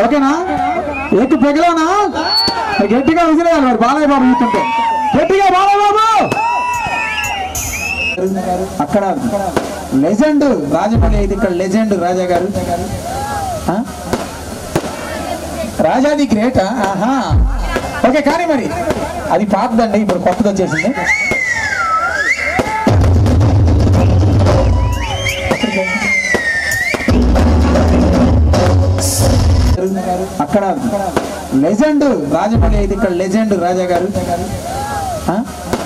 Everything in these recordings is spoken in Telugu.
ఓకేనా ఎక్కువ పెగలోనా గట్టిగా విసిరేయాలి మరి బాలయ్య బాబు చూస్తుంటే గట్టిగా బాలయ్య బాబు అక్కడ లెజెండ్ రాజమౌళి అయితే ఇక్కడ లెజెండ్ రాజా గారు ఆ? రాజాది గ్రేట్ ఆహా ఓకే కానీ మరి అది పాతదండి ఇప్పుడు కొత్తది వచ్చేసింది అక్కడ లెజెండ్ రాజమౌళి అయితే ఇక్కడ లెజెండ్ రాజా గారు ఆ?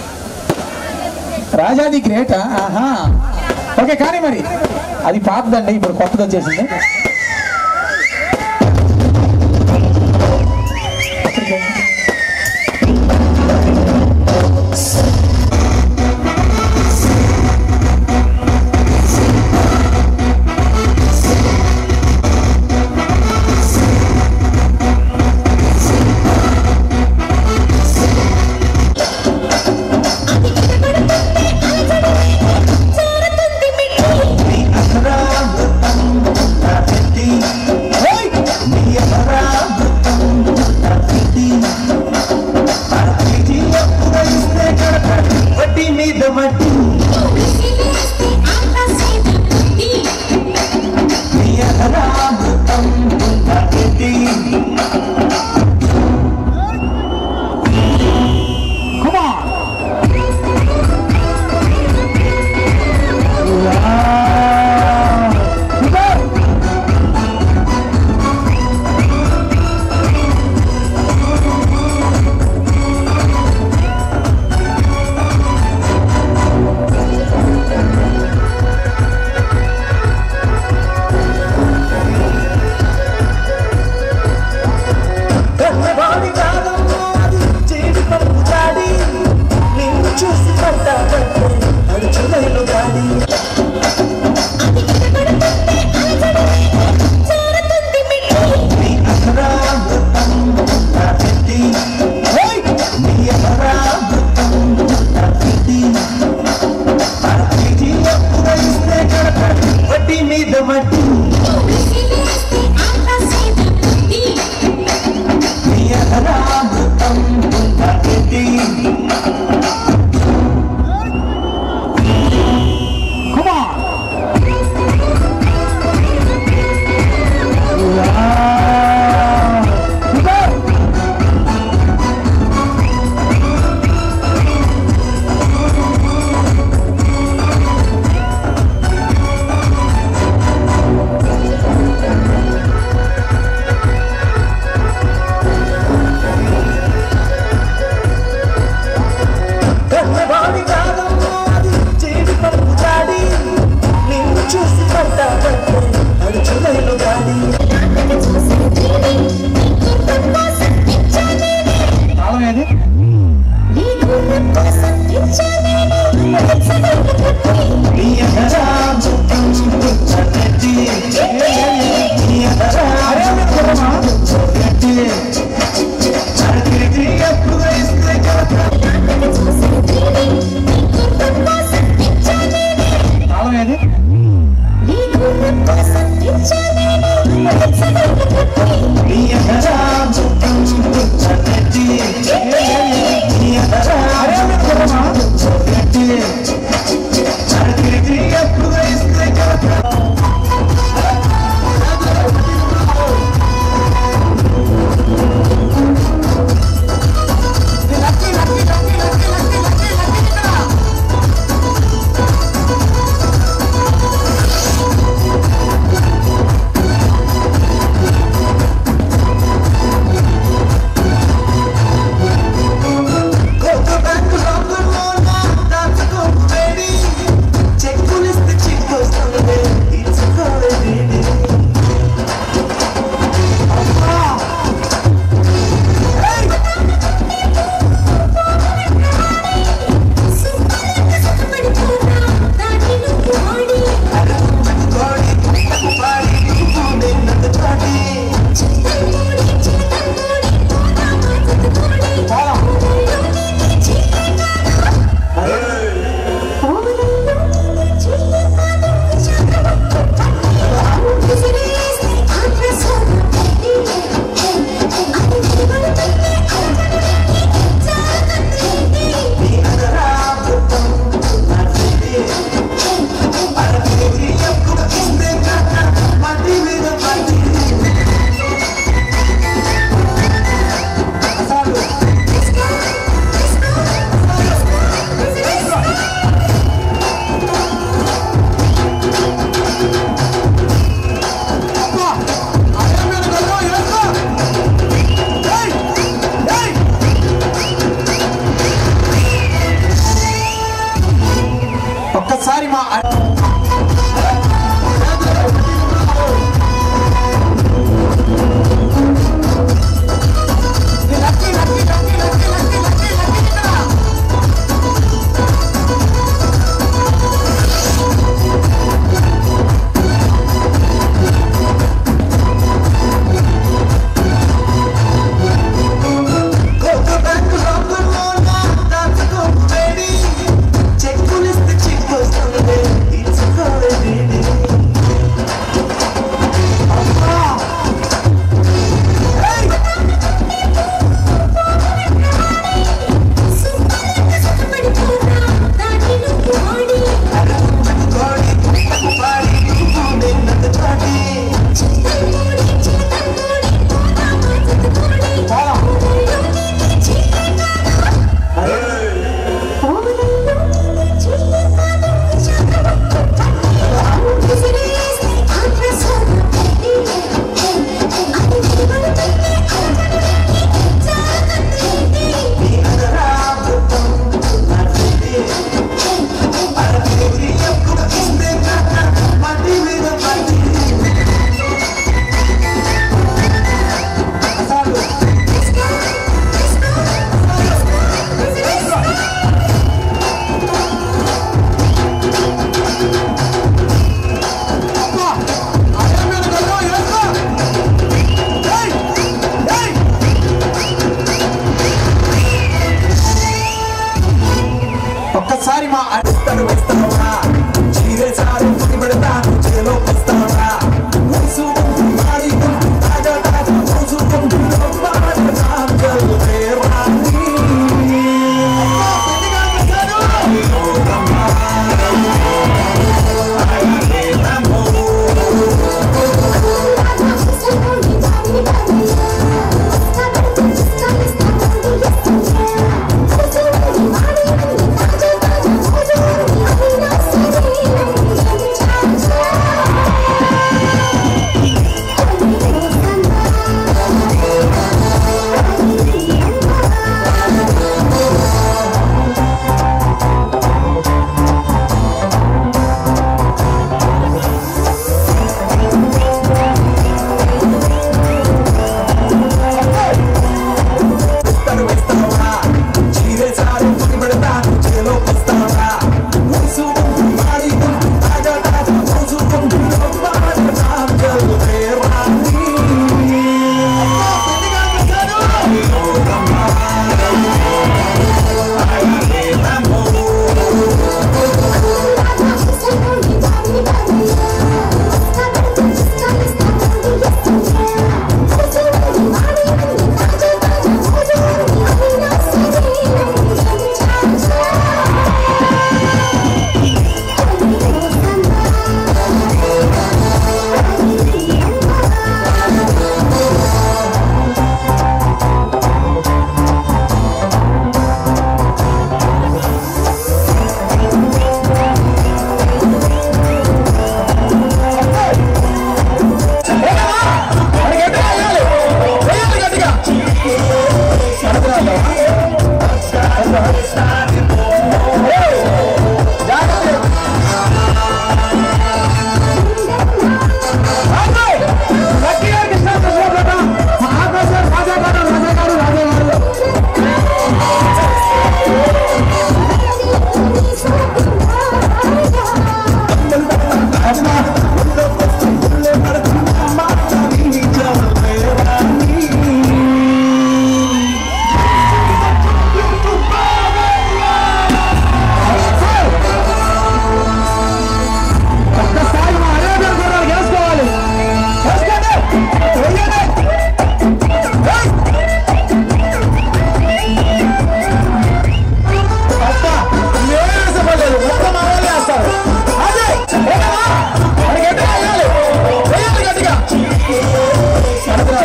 రాజాది గ్రేట్ ఆహా ఓకే కానీ మరి అది పాతదండి ఇప్పుడు కొత్తది వచ్చేసింది చారుతుంది మిట్టి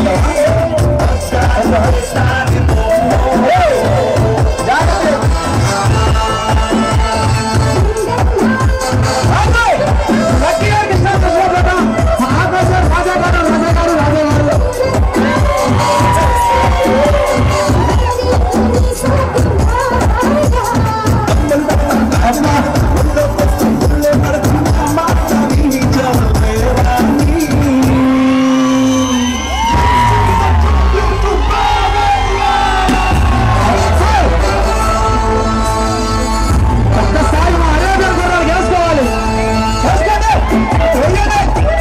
ఒక్కసారి మా అరేబియా గుర్రాలు వేసుకోవాలి వేసుకోండి వెయ్యండి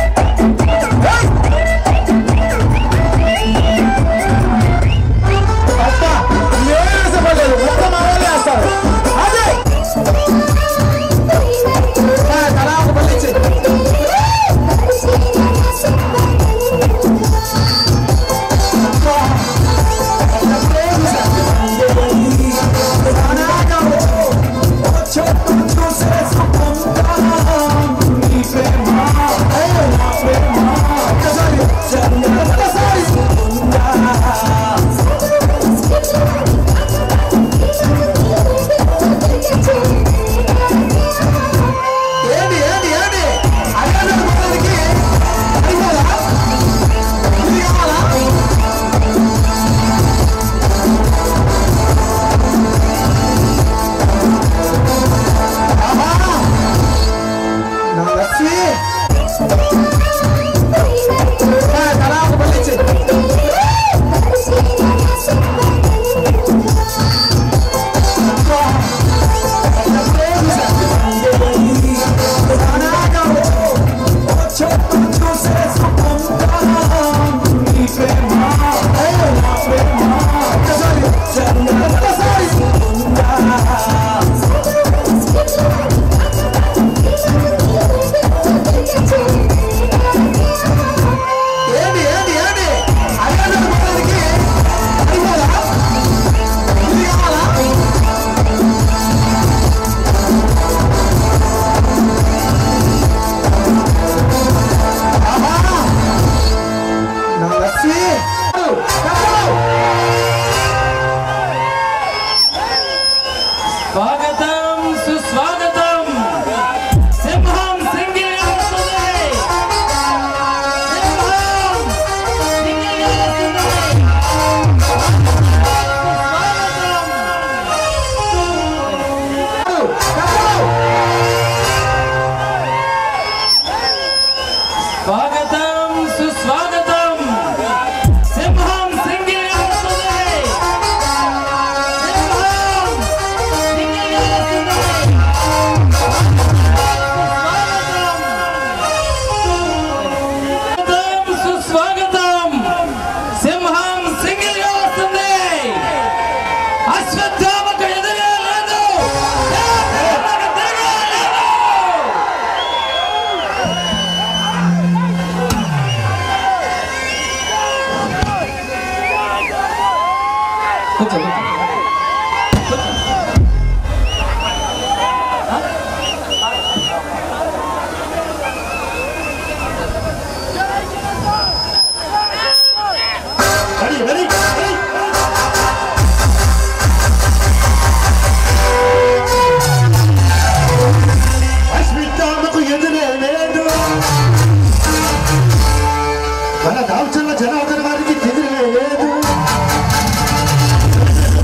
అబ్బా నేను వేసపడలేదు మొత్తం మా వాళ్ళే వేస్తారు అదే ఆ, తలా ఒక పల్లి ఇచ్చేయి. ఏంటి ఏంటి ఏంటి అరేబియా గుర్రాలకి అడిగారా ఇది కావాలా ఆహా! నా లస్సీ! ఆ, తలా ఒక పల్లి ఇచ్చేయి. అబ్బా! ఎప్పుడో చూసా. అనాగం. ఒక్కసారి. ఒక్కసారి. ఏంటి ఏంటి ఏంటి అరేబియా గుర్రాలకి అడిగారా ఇది కావాలా ఆహా! నా లస్సీ! కట్టలు! స్వాగతం సుస్వాగతం సింహం సింగిల్ వస్తుంది సింహం సింగిల్ వస్తుంది కట్టలు! కట్టలు! స్వాగతం సుస్వాగతం సింహం సింగిల్ వస్తుంది సింహం సింగిల్ వస్తుంది స్వాగతం సుస్వాగతం సింహం సింగిల్ గా వస్తుంది అశ్వత్థామకు ఎదురే లేదు దేవతలకు తిరిగే లేదు అశ్విత్థామకు ఎదురే లేదు మన దాల్చల్ల జనార్దన వారికి ఎదురే లేదు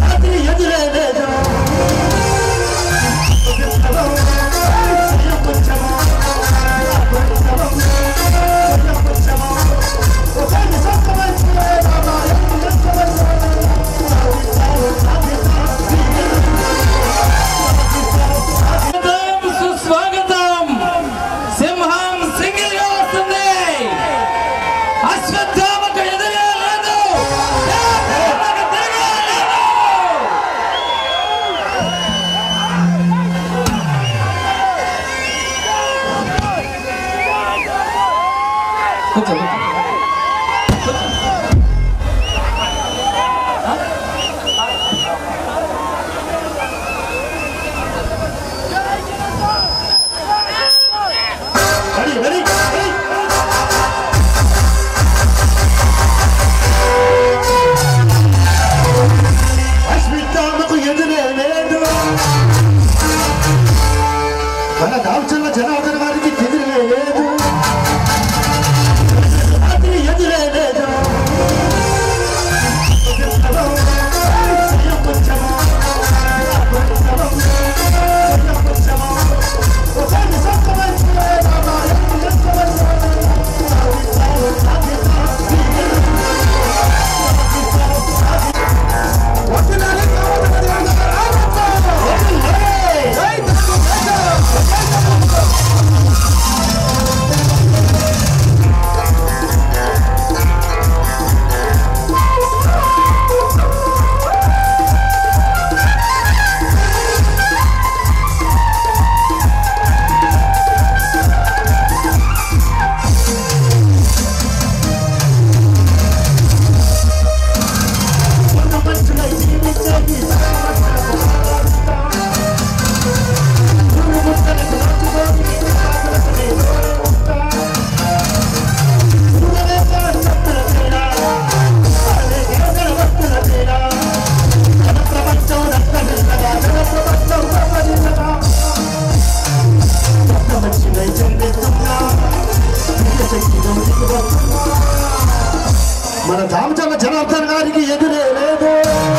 రామచంద్ర జనార్దన్ గారికి ఎదురే లేదు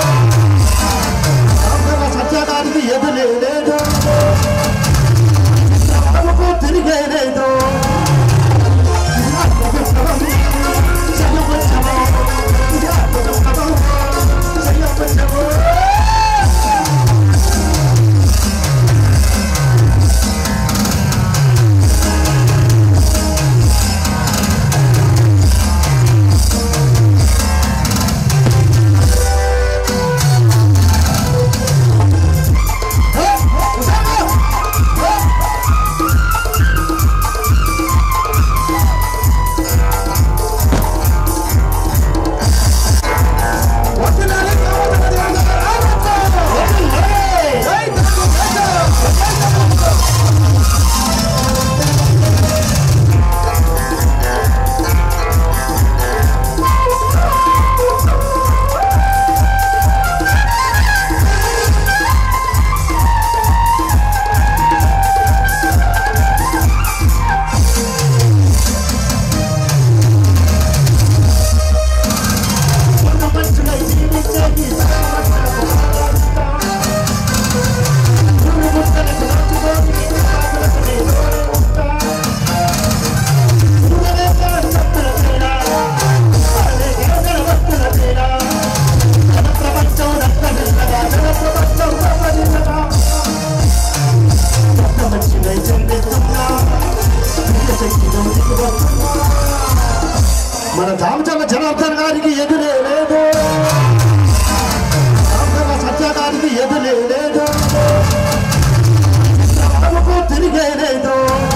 రామచంద్ర సత్య గారికి ఎదురే లేదు రాముకు తిరిగే లేదు మన రామచంద్ర జనార్దన్ గారికి ఎదురే లేదు రామచంద్ర సత్య గారికి ఎదురే లేదు రాముకు తిరిగే లేదు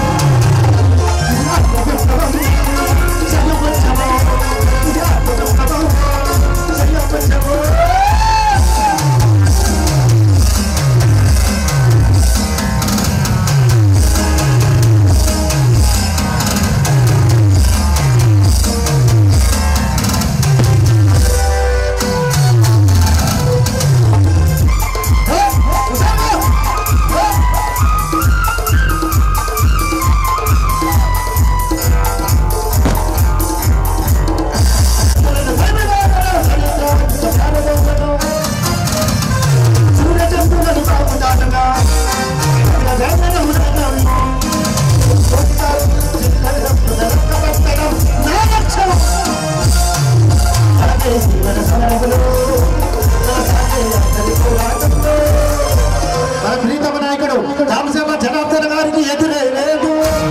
మన ప్రీతమ నాయకుడు రామసేవ జనార్దన్ గారికి ఎదురే లేదు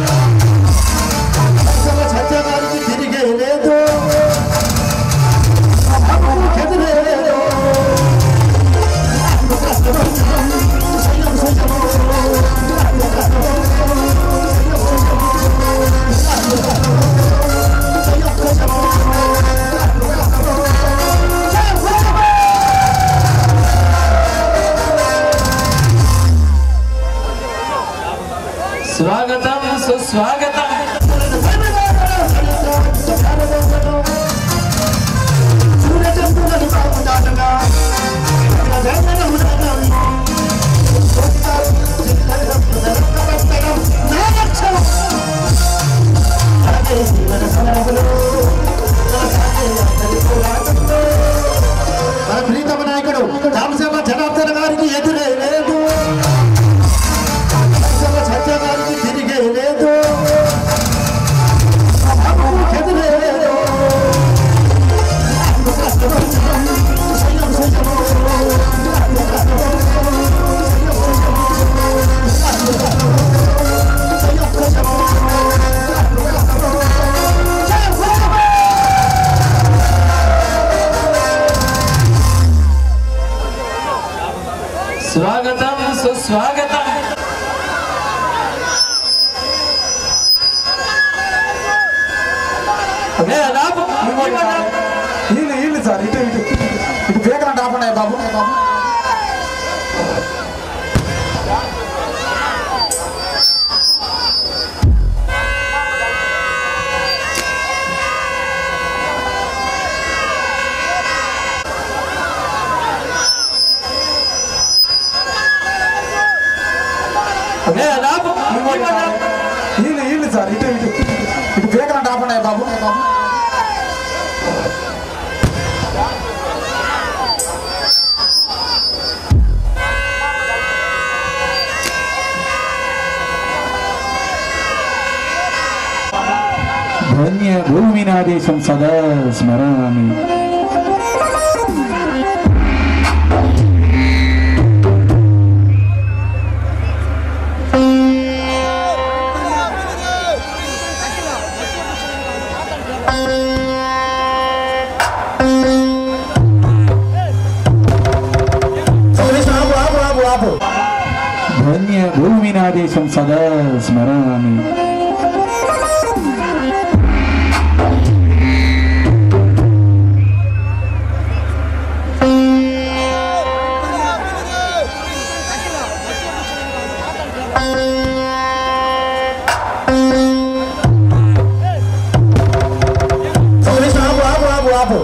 రామసేవ సత్య గారికి తిరిగే లేదు రాముకు ఎదురే లేదు స్వాగతం సుస్వాగతం మన ప్రీతమ నాయకుడు రామసేవ జనార్దన్ గారికి ఎదురే లేదు రామసేవ సత్య గారికి తిరిగే లేదు రాముకు ఎదురే లేదు స్వాగతం సుస్వాగతం ఏ, రాపు. వీళ్ళు వీళ్ళు సార్ ఇటు ఇటు ఇటు పేకలంటే ఆపండి బాబు ఏ, రాపు. వీళ్ళు వీళ్ళు సార్ ఇటు ఇటు ఇటు పేకలంటే ఆపండి బాబు ధన్య భూమినాదేశం సదా స్మరామి సురేష్ ఆపు ఆపు ఆపు ఆపు ధన్య భూమినాదేశం సదా స్మరామి సురేష్ ఆపు ఆపు ఆపు ఆపు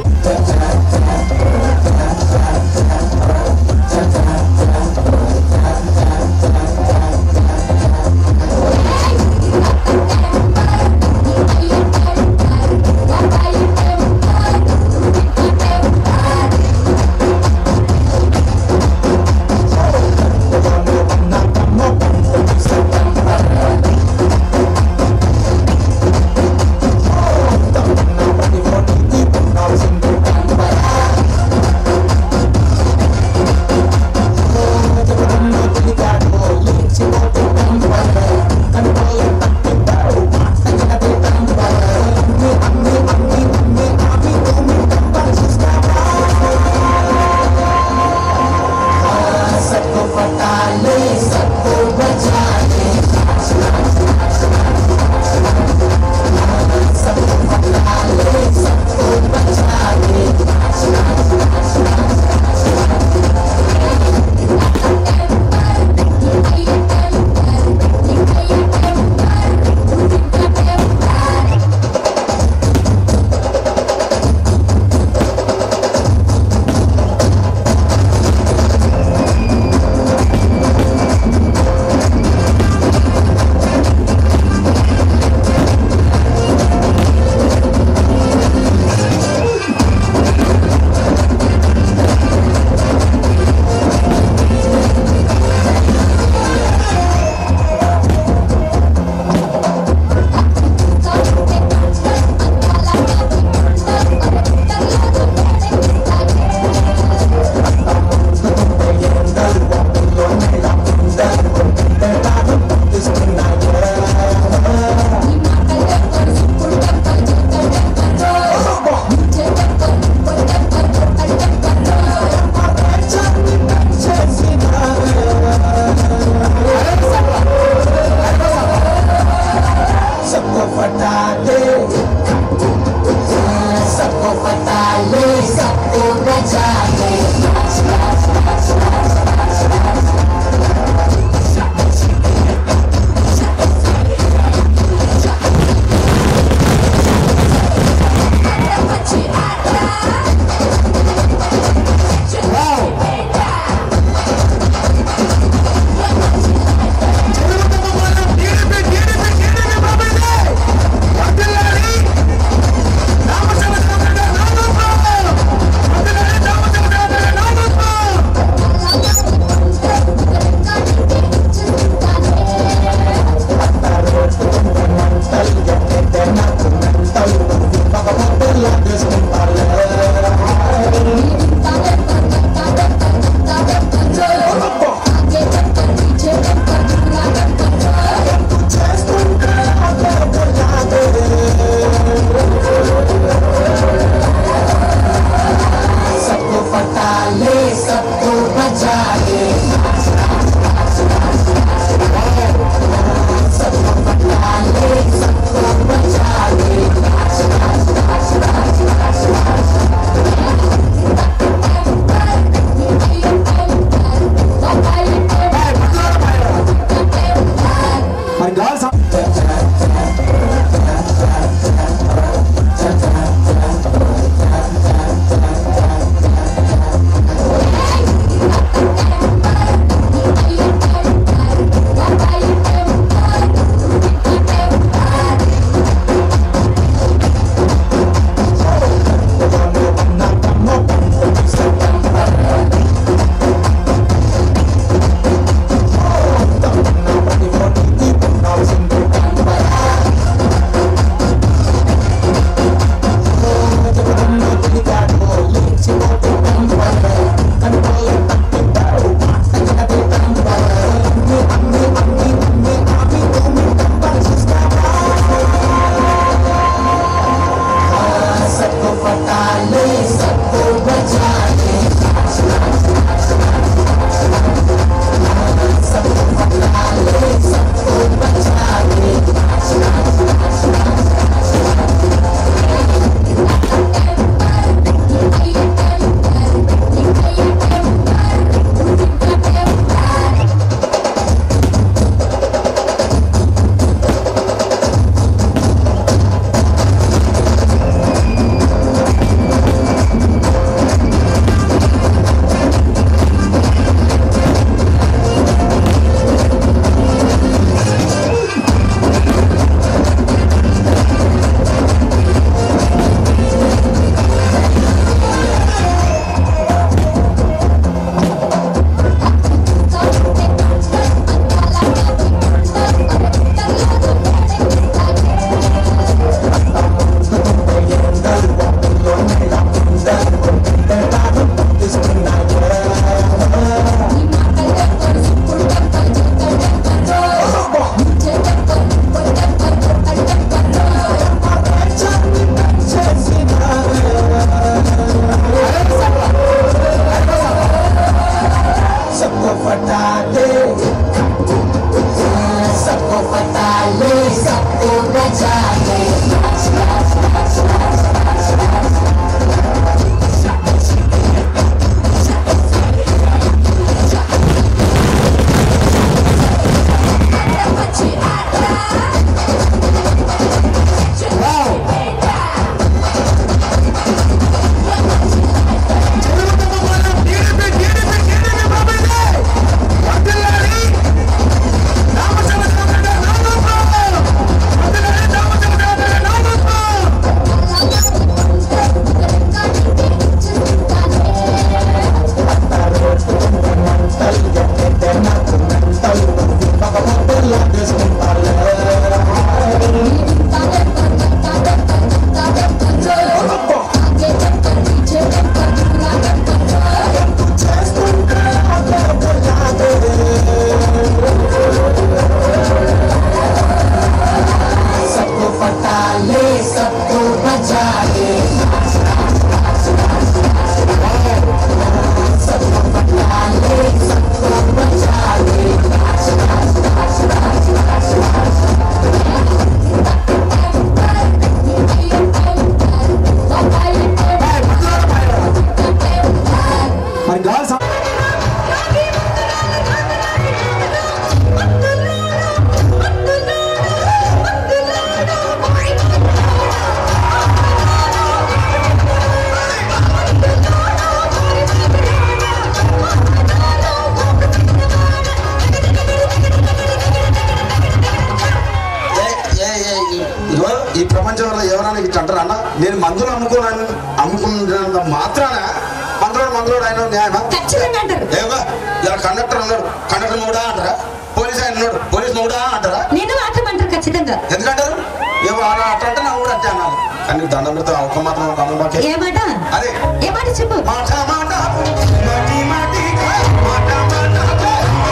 सबको पता दे सबको पता ले सबको बचा ले రామచంద్ర మరి గాలి సా- ఏ- ఏ- ఏ- ఈ- ఇదిగో ఈ ప్రపంచంలో ఎవరైనా ఇట్లా అంటారా అన్న నేను మందులు అమ్ముకోనని అమ్ముకున్నంత మాత్రాన మందులోడు మందులోడు ఆయన న్యాయమా ఖచ్చితంగా అంటారు ఏమో ఇలా కండక్టర్ ఉన్నాడు కండక్టర్ మూడా అంటారా పోలీస్ ఆయన ఉన్నాడు పోలీస్ మూడా అంటారా నేను మాట్లాడమంటారు ఖచ్చితంగా ఎందుకంటారు ఏమో అలా అట్లా అంటే నా కూడా అంతే అన్నాను కానీ దండం పెడతా ఒక్క మాత్రం ఒక అమ్మకే ఏ మాట అదే ఏ మాట చెప్పు మాట మాట మాటి మాటి మాట మాట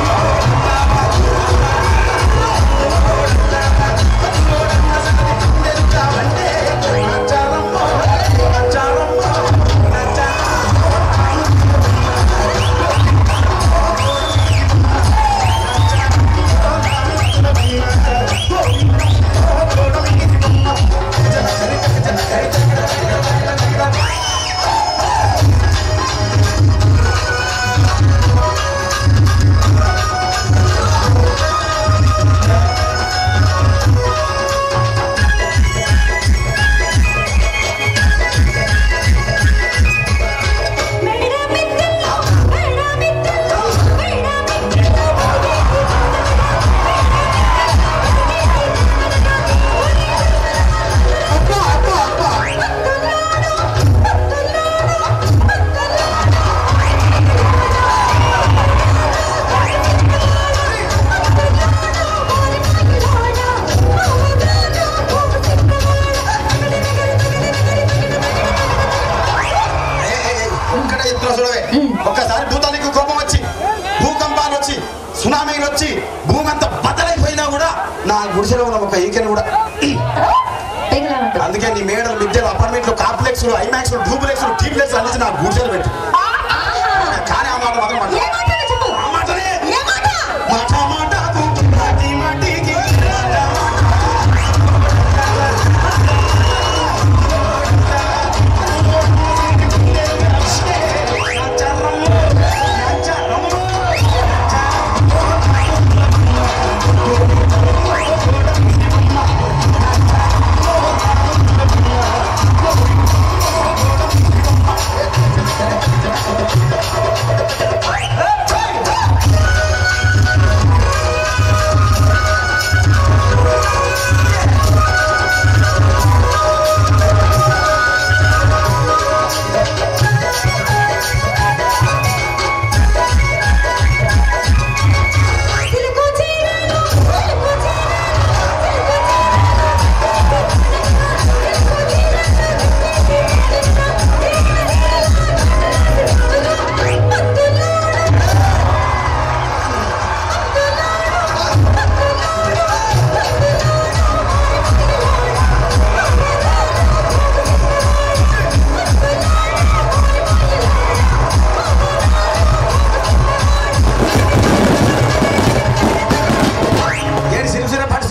ఏ, ఏ, ఏ, ఇక్కడ ఎత్తున చూడవే ఒక్కసారి భూతానికి కోపం వచ్చి భూకంపాలు వచ్చి సునామీలు వచ్చి భూమి అంతా బద్దలైపోయినా కూడా నా గుడిసెలో ఉన్న ఒక ఈకెను కూడా తెగలాలంటారు అందుకే నీ మేడలు మిద్దెలు అపార్ట్మెంట్లు కాపులు కాంప్లెక్స్ ఐమాక్స్ డూప్లెక్స్ టీప్లెక్స్ అన్ని నా గుడిసెలు పెట్టు కానీ ఆ మాట మాత్రం మాట ఏ మాట చెప్పు ఆ మాటనే ఏ మాట మాట మాటకు మాటి మాటికి సిలుకు చీరలు సిలుకు ఏంటి సిరిసిర పడిసి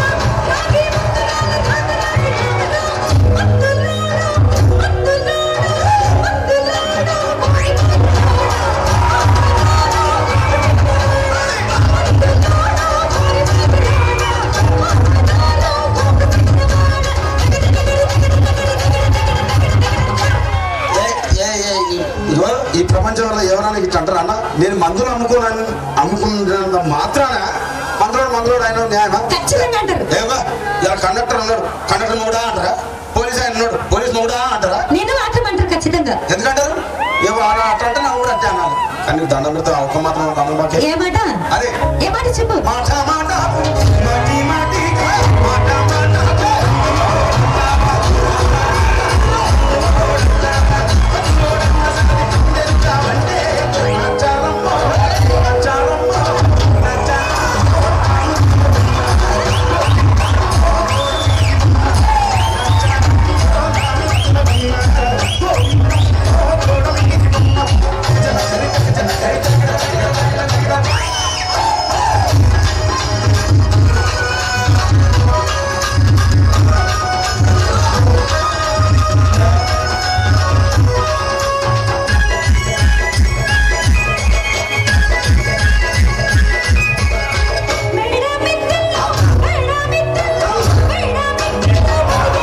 ఇదిగో ఈ ప్రపంచంలో ఎవరైనా ఇట్లా అంటారా అన్న నేను మందులు అమ్ముకోనని అమ్ముకున్నంత మాత్రాన మందులోడు మందులోడు ఆయన న్యాయమా ఖచ్చితంగా అంటారు ఏవా ఇలా కండక్టర్ ఉన్నాడు కండక్టర్ మూడా అంటారా పోలీస్ ఆయన ఉన్నాడు పోలీస్ మూడా అంటారా నేను మాట్లాడమంటారు ఖచ్చితంగా ఎందుకంటారు ఏవో అలా అట్లా అంటే నా కూడా అట్టే అనాలి కానీ దండం పెడితే ఒక్క మాత్రం నమ్మబాకే ఏ మాట అదే ఏ మాట చెప్పు మాట మాట మాటి మాటికి మాట మాట మేడా మిత్తుల్లో మేడా మిత్తుల్లో మేడా మిత్తుల్లో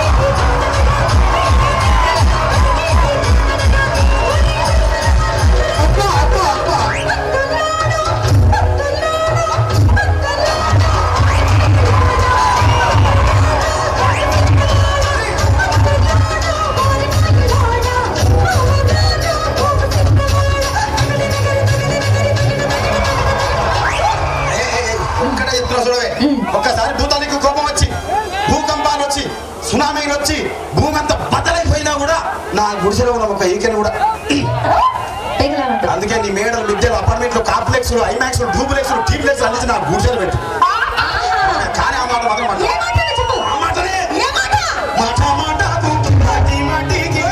ఇక్కడ ఎత్తున చూడవే ఒక్కసారి భూతానికి కోపం వచ్చి భూకంపాలు వచ్చి సునామీలు వచ్చి భూమి అంతా బద్దలైపోయినా కూడా నా గుడిసెలో ఉన్న ఒక ఈకెని కూడా పెగలాలంటారు అందుకే నీ మేడలు మిద్దెలు అపార్ట్మెంట్లు కాంప్లెక్స్ ఐమాక్స్ డూప్లెక్స్ టీప్లెక్స్ అన్ని నా గుడిసెలు పెట్టు కానీ ఆ మాట మాత్రం మాట ఏ మాట చెప్పు ఆ మాటనే ఏ మాట మాట మాటకు మాటి మాటికి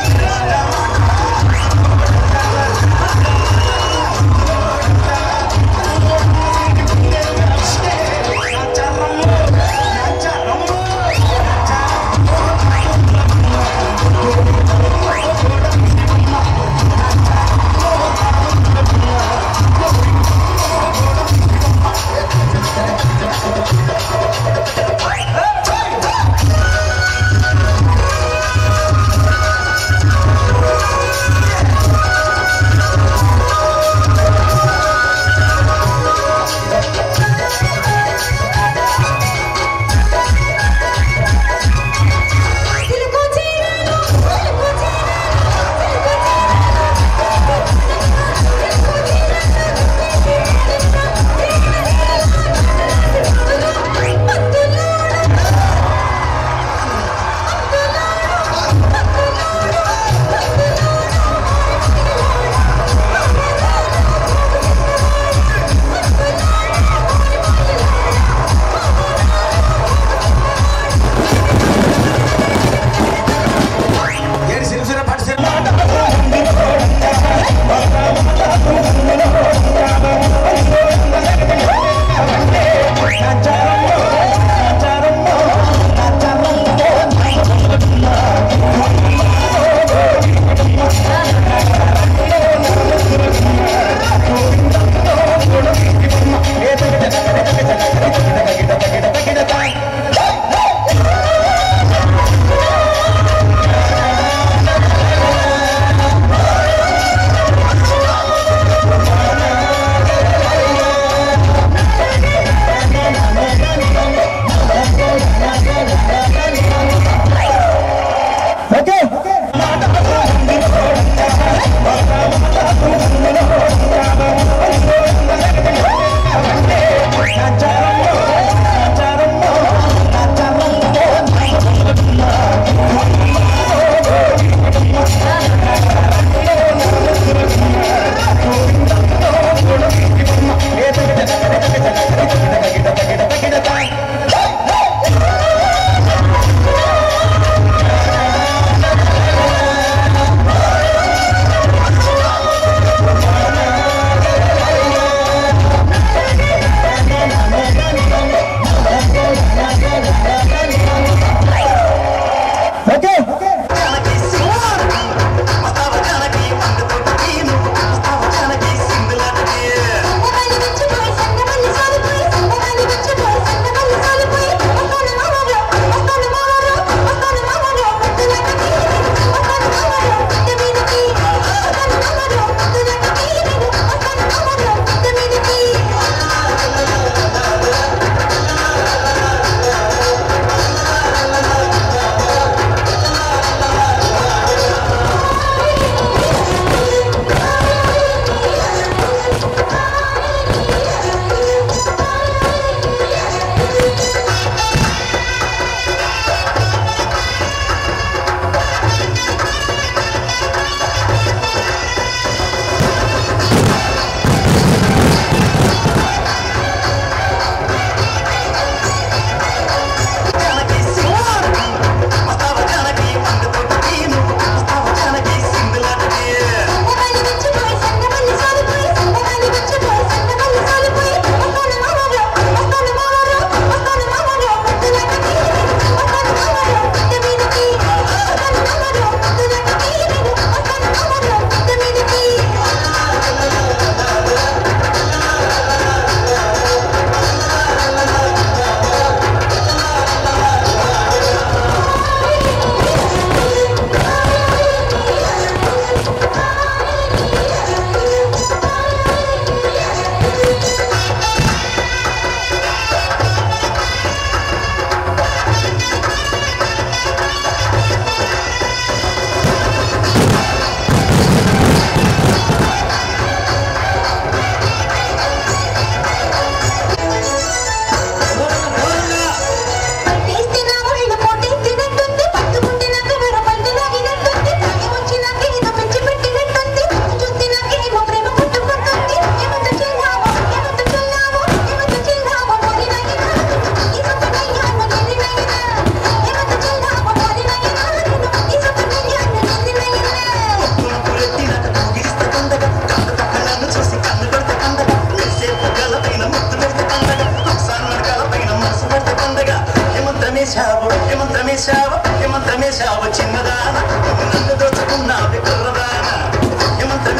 ఏ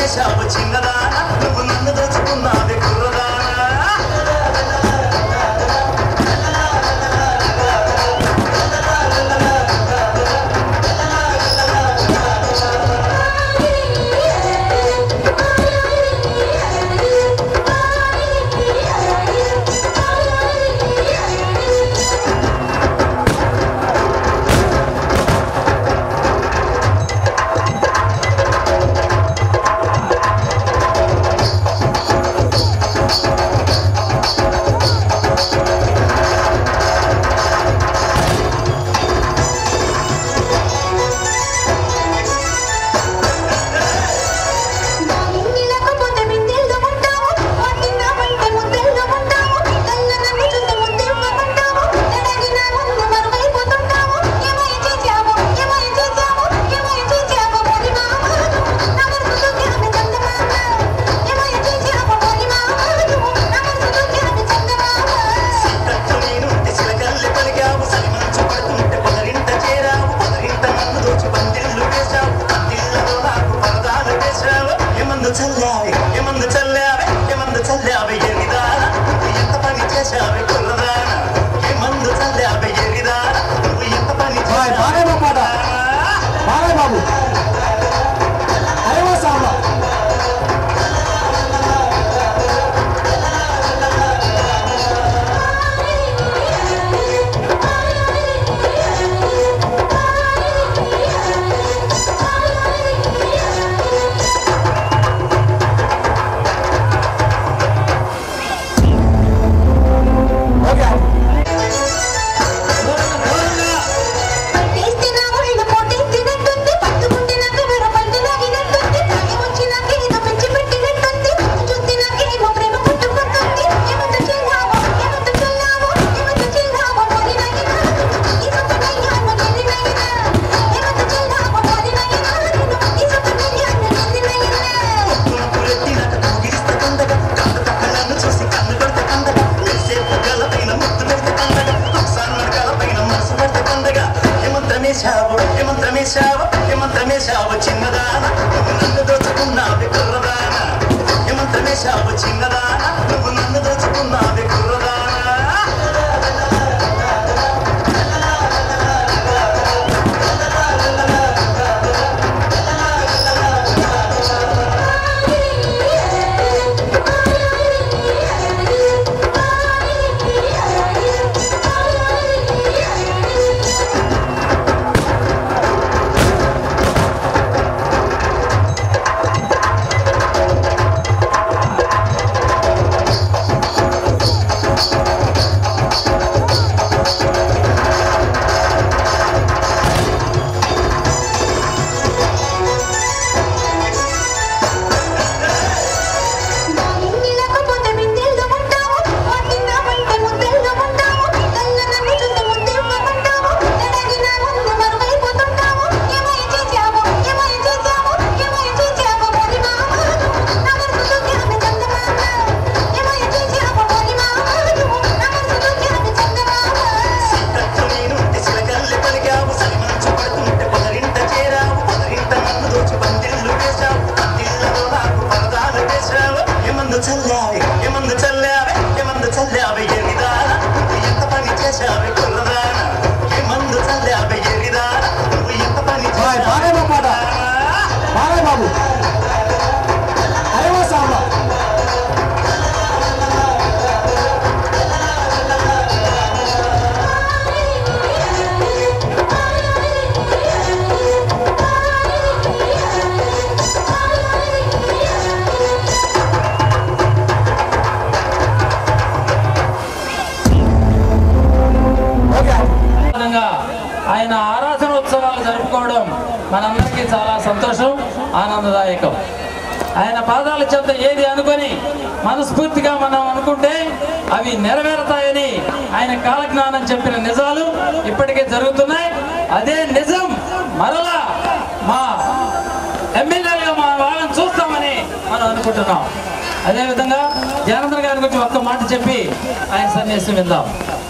వేశావు చిన్నదానా నువ్వు నన్ను దోచుకున్నావే కుర్రదానా లేకపోతే బిందెల్లో ఉంటావు పట్టిందామంటే ముద్దెల్లో ఉంటావు తెల్ల నన్ను చూస్తే ముద్దెవ్వకుంటావు ఎడగిన ముందు మరువైపోతుంటావు ఏమై చేశావు ఏమై చేశావు ఏమై చేశావు మరి మామ నా మనసు దుఃఖాన్ని చందమామ ఏమై చేశావు మరి మామ నా మనసు దుఃఖాన్ని చందమామ తట్టు నేనుంటే చిలకల్లి పలికావు సలిమంచు పడుతుంటే పొదరింట చేరావు పొదరింట నన్ను దోచి పందిళ్ళు వేశావు పందిళ్ళలో నాకు పరదాలు వేశావు ఏమందు చల్లావే ఏమందు చల్లావే ఏమందు చల్లావే ఎరిదానా నువ్వు ఎంత పని చేశావే కుర్రదానా ఏమందు చల్లావే ఎరిదానా నువ్వు ఎంత పని బాయ్, బాగానే చేశావే పాట. బాలయ్య బాబు అరే సాంబా ఓకే పట్టేస్తే నా ఒళ్ళు పోటెత్తినట్టుంది పట్టుకుంటే నాకు వెర పండు లాగినట్టుంది తాగి వచ్చి నాకు ఏదో పెంచి పెట్టినట్టుంది చూస్తే నాకేమో ప్రేమ పుట్టుకొస్తుంది ఏమంత చిన్నావో ఏమంత చిన్నావో ఏమంత చిన్నావో పోలి నాయనా ఈ సొంతనయ్యాను నేను నాయనా ఏమంత చిన్నావో పోలి నాయనా ఈ సొంతనయ్యాను నేను నాయనా పులపులెత్తినక కౌగిలిస్తే కందగా కళ్ళు కళ్ళను చూసి కన్ను కొడితే కందగా మెరిసేపు గలపైన ముద్దు పెడితే కందగా ఒకసారి పైన మనసు పడితే కందగా ఏమంత్రమేశావు ఏమంత్రమేశావు ఏమంత్రమేశావు చిన్నదానా నువ్వు నన్ను దోచుకున్నావే కుర్రదానా ఏమంత్రమేశావు చిన్నదానా నువ్వు నన్ను దోచుకున్నావే కుర్రదానా లేకపోతే బిందెల్లో ఉంటావు పట్టిందామంటే ముద్దెల్లో ఉంటావు తెల్ల నన్ను చూస్తే ముద్దెవ్వకుంటావు ఎడగిన ముందు మరువైపోతుంటావు ఏమై చేశావు ఏమై చేశావు ఏమై చేశావు మరి మామ నా మనసు దుఃఖాన్ని చందమామ ఏమై చేశావు మరి మామ నా మనసు దుఃఖాన్ని చందమామ తట్టు నేనుంటే చిలకల్లి పలికావు సలిమంచు పడుతుంటే పొదరింట చేరావు పొదరింట నన్ను దోచి పందిళ్ళు వేశావు పందిళ్ళలో నాకు పరదాలు వేశావు ఏమందు చల్లావే ఏమందు చల్లావే ఏమందు చల్లావే ఎరిదానా నువ్వు ఎంత పని చేశావే కుర్రదానా ఏమందు చల్లావే ఎరిదానా నువ్వు ఎంత పని బాయ్, బాగానే పాట. బాలయ్య బాబు అరే సాంబా ఓకే విధంగా ఆయన ఆరాధన ఉత్సవాలు జరుపుకోవడం మనందరికీ చాలా సంతోషం ఆనందదాయకం ఆయన పాదాల చెంత ఏది అనుకొని మనస్ఫూర్తిగా మనం అనుకుంటే అవి నెరవేరుతాయని ఆయన కాలజ్ఞానం చెప్పిన నిజాలు ఇప్పటికే జరుగుతున్నాయి అదే నిజం మరలా మా ఎమ్మెల్యేలుగా మా వాళ్ళని చూస్తామని మనం అనుకుంటున్నాం అదేవిధంగా జనార్దన్ గారి గురించి ఒక్క మాట చెప్పి ఆయన సన్యాసం విందాం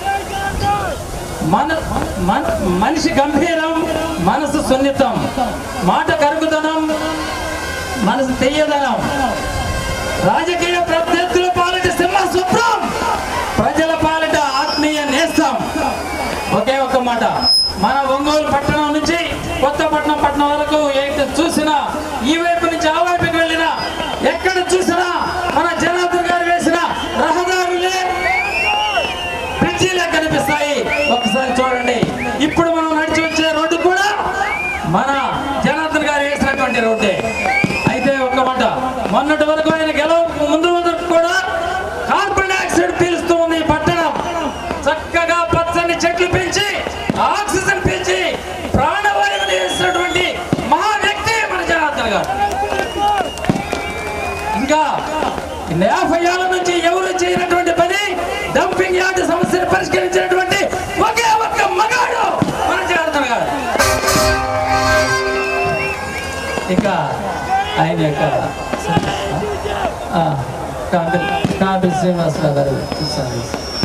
మన మన- మనిషి గంభీరం మనసు సున్నితం మాట కరుగుదనం మనసు తెయ్యదనం రాజకీయ ప్రత్యర్థుల పాలిట సింహ శుభ్రం ప్రజల పాలిట ఆత్మీయ నేస్తం ఒకే ఒక్క మాట మన ఒంగోలు పట్టణం నుంచి కొత్తపట్నం పట్టణం వరకు ఎటు చూసినా ఈ వైపు నుంచి ఆ వైపుకి వెళ్ళినా ఎక్కడ చూసినా మన జనార్దన్ గారు వేసిన రహదారులే బ్రిడ్జీలే కనిపిస్తాయి ఒకసారి చూడండి ఇప్పుడు మనం నడిచి వచ్చే రోడ్డు కూడా మన జనార్దన్ గారు వేసినటువంటి రోడ్డే అయితే ఒక్క మాట మొన్నటి వరకు ఆయన గెలవ ముందు వరకు కూడా కార్బన్ డైఆక్సైడ్ పీలుస్తూ ఉంది ఈ పట్టణం చక్కగా పచ్చని చెట్లు పెంచి ఆక్సిజన్ పెంచి ప్రాణవాయువుని వేసినటువంటి మహా వ్యక్తి మన జనార్దన్ గారు ఇంకా యాభై ఏళ్ళ నుంచి ఎవరు చేయనటువంటి పని డంపింగ్ యార్డ్ సమస్యను పరిష్కరించినటువంటి ఒకే ఒక్క మగాడు మన జనార్దన్ గారు ఇంకా ఆయన యొక్క ఆ, కాంబిల్ కాంబిల్ శ్రీనివాసరావు గారు చూస్తాను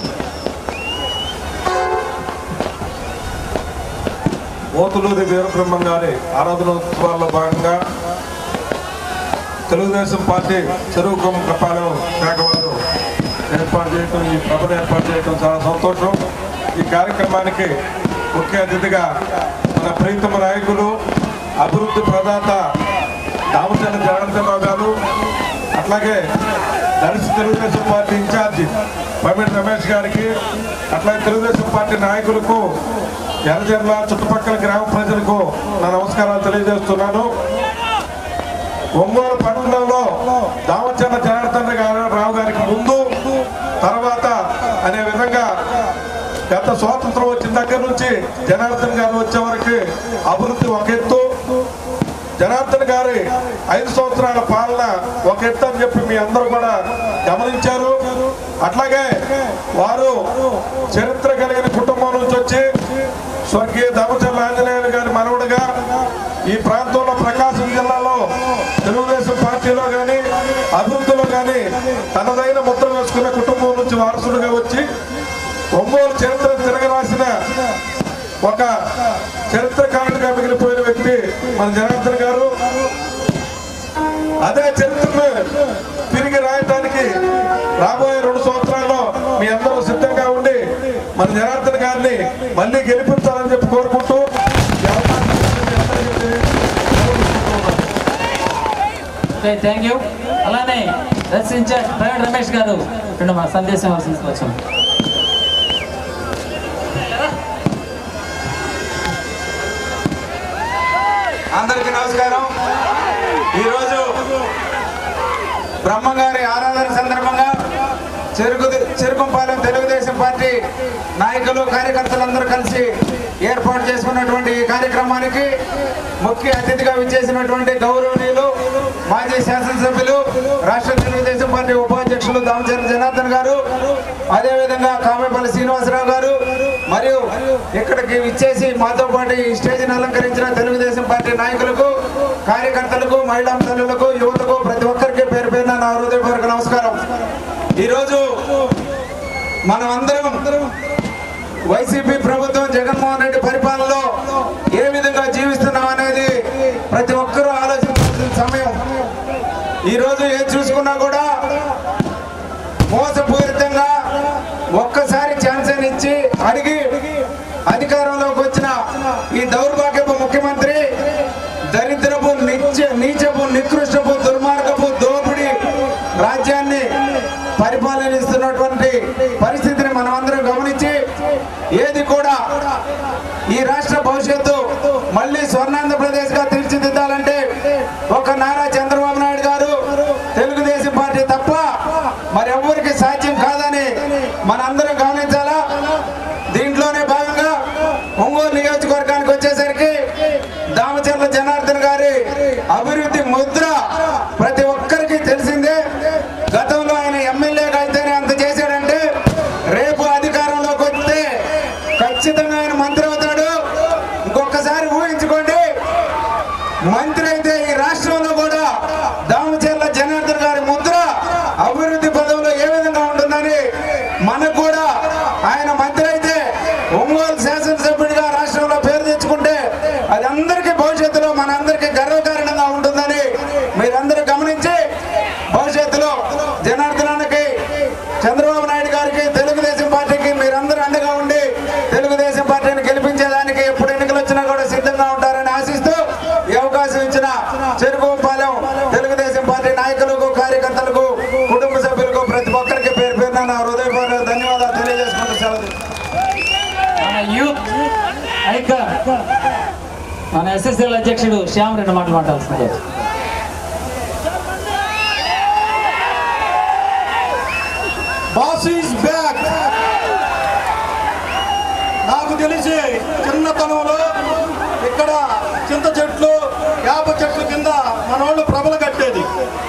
ఓతులూరి వీరబ్రహ్మం గారి ఆరాధనోత్సవాల్లో భాగంగా తెలుగుదేశం పార్టీ చెరువు కొమ్మ కప్పాలం శాఖ వారు ఏర్పాటు చేయటం ఈ సభను ఏర్పాటు చేయటం చాలా సంతోషం ఈ కార్యక్రమానికి ముఖ్య అతిథిగా మన ప్రీతమ నాయకులు అభివృద్ధి ప్రదాత దామచంద్ర జగన్మోహన్ గారు అట్లాగే దళిత తెలుగుదేశం పార్టీ ఇన్ఛార్జి పమిడి రమేష్ గారికి అట్లాగే తెలుగుదేశం పార్టీ నాయకులకు ఎర్రజర్ల చుట్టుపక్కల గ్రామ ప్రజలకు నా నమస్కారాలు తెలియజేస్తున్నాను ఒంగోలు పట్టణంలో దామచర్ల జనార్దన్ గారు రావు గారికి ముందు తర్వాత అనే విధంగా గత స్వాతంత్రం వచ్చిన దగ్గర నుంచి జనార్దన్ గారు వచ్చే వరకు అభివృద్ధి ఒక ఎత్తు జనార్దన్ గారి ఐదు సంవత్సరాల పాలన ఒక ఎత్తు అని చెప్పి మీ అందరూ కూడా గమనించారు అట్లాగే వారు చరిత్ర కలిగిన కుటుంబం నుంచి వచ్చి స్వర్గీయ దామచర్ల ఆంజనేయులు గారి మనవడుగా ఈ ప్రాంతంలో ప్రకాశం జిల్లాలో తెలుగుదేశం పార్టీలో కానీ అభివృద్ధిలో కానీ తనదైన ముద్ర వేసుకున్న కుటుంబం నుంచి వారసుడుగా వచ్చి ఒంగోలు చరిత్ర తిరగరాసిన ఒక చరిత్రకారుడిగా మిగిలిపోయిన వ్యక్తి మన జనార్దన్ గారు అదే చరిత్రను తిరిగి రాయటానికి రాబోయే రెండు సంవత్సరాల్లో మీ అందరూ సిద్ధంగా ఉండి మన జనార్దన్ గారిని మళ్ళీ గెలిపించాలని చెప్పి కోరుకుంటూ ఈ అవకాశం ఇచ్చిన మీ అందరికీ తెలియజేసుకుంటున్నాను. ఓకే థ్యాంక్ యూ అలానే దర్శించే ప్రవీణ్ రమేష్ గారు రెండు మా సందేశం తీసుకొచ్చాం అందరికీ నమస్కారం ఈరోజు బ్రహ్మగారి ఆరాధన సందర్భంగా చెరుకు చెరుకుంపాలెం తెలుగుదేశం పార్టీ నాయకులు కార్యకర్తలందరూ కలిసి ఏర్పాటు చేసుకున్నటువంటి ఈ కార్యక్రమానికి ముఖ్య అతిథిగా విచ్చేసినటువంటి గౌరవనీయులు మాజీ శాసనసభ్యులు రాష్ట్ర తెలుగుదేశం పార్టీ ఉపాధ్యక్షులు దామచర్ల జనార్దన్ గారు అదేవిధంగా కామేపల్లి శ్రీనివాసరావు గారు మరియు ఇక్కడికి విచ్చేసి మాతో పాటు ఈ స్టేజ్ని అలంకరించిన తెలుగుదేశం పార్టీ నాయకులకు కార్యకర్తలకు మహిళా తల్లులకు యువతకు ప్రతి ఒక్కరికి పేరు పేరున నా హృదయపూర్వక నమస్కారం ఈరోజు మనం అందరం వైసీపీ ప్రభుత్వం జగన్మోహన్ రెడ్డి పరిపాలనలో ఏ విధంగా జీవిస్తున్నాం అనేది ప్రతి ఒక్కరూ ఆలోచించాల్సిన సమయం ఈరోజు ఏది చూసుకున్నా కూడా మోసపూరితంగా ఒక్కసారి ఛాన్స్ అని ఇచ్చి అడిగి అధికారంలోకి వచ్చిన ఈ దౌర్భాగ్యపు ముఖ్యమంత్రి దరిద్రపు నిత్య నీచపు నికృష్టపు దుర్మార్గపు దోపిడి రాజ్యాన్ని పరిపాలనిస్తున్నటువంటి పరిస్థితిని మనం అందరం గమనించి ఏది కూడా ఈ రాష్ట్ర భవిష్యత్తు మళ్ళీ స్వర్ణాంధ్రప్రదేశ్ గా తీర్చిదిద్దాలంటే ఒక నారా చంద్రబాబు నాయుడు గారు తెలుగుదేశం పార్టీ తప్ప మరెవ్వరికి సాధ్యం కాదని మనందరం గమనించాలా దీంట్లోనే భాగంగా ఒంగోలు నియోజకవర్గానికి వచ్చేసరికి దామచర్ల జనార్దన్ గారి అభివృద్ధి ముద్ర ప్రతి ఒక్కరికి తెలిసిందే గతంలో ఆయన ఎమ్మెల్యేగా అయితేనే అంత చేశాడంటే రేపు అధికారంలోకి వస్తే ఖచ్చితంగా ఆయన మంత్రి అవుతాడు ఇంకొకసారి ఊహించుకోండి మంత్రి అయితే ఈ రాష్ట్రంలో కూడా దామచర్ల జనార్దన్ గారి ముద్ర అభివృద్ధి పదంలో ఏ విధంగా ఉంటుందని మనకు కూడా ఎస్ఎస్ఎల్ అధ్యక్షుడు శ్యామ్ రెండు మాటలు మాట్లాడుతున్నారు బాస్ ఈజ్ బ్యాక్ నాకు తెలిసి చిన్నతనంలో ఇక్కడ చింత చెట్లు వేప చెట్ల కింద మనోళ్ళు ప్రభలు కట్టేది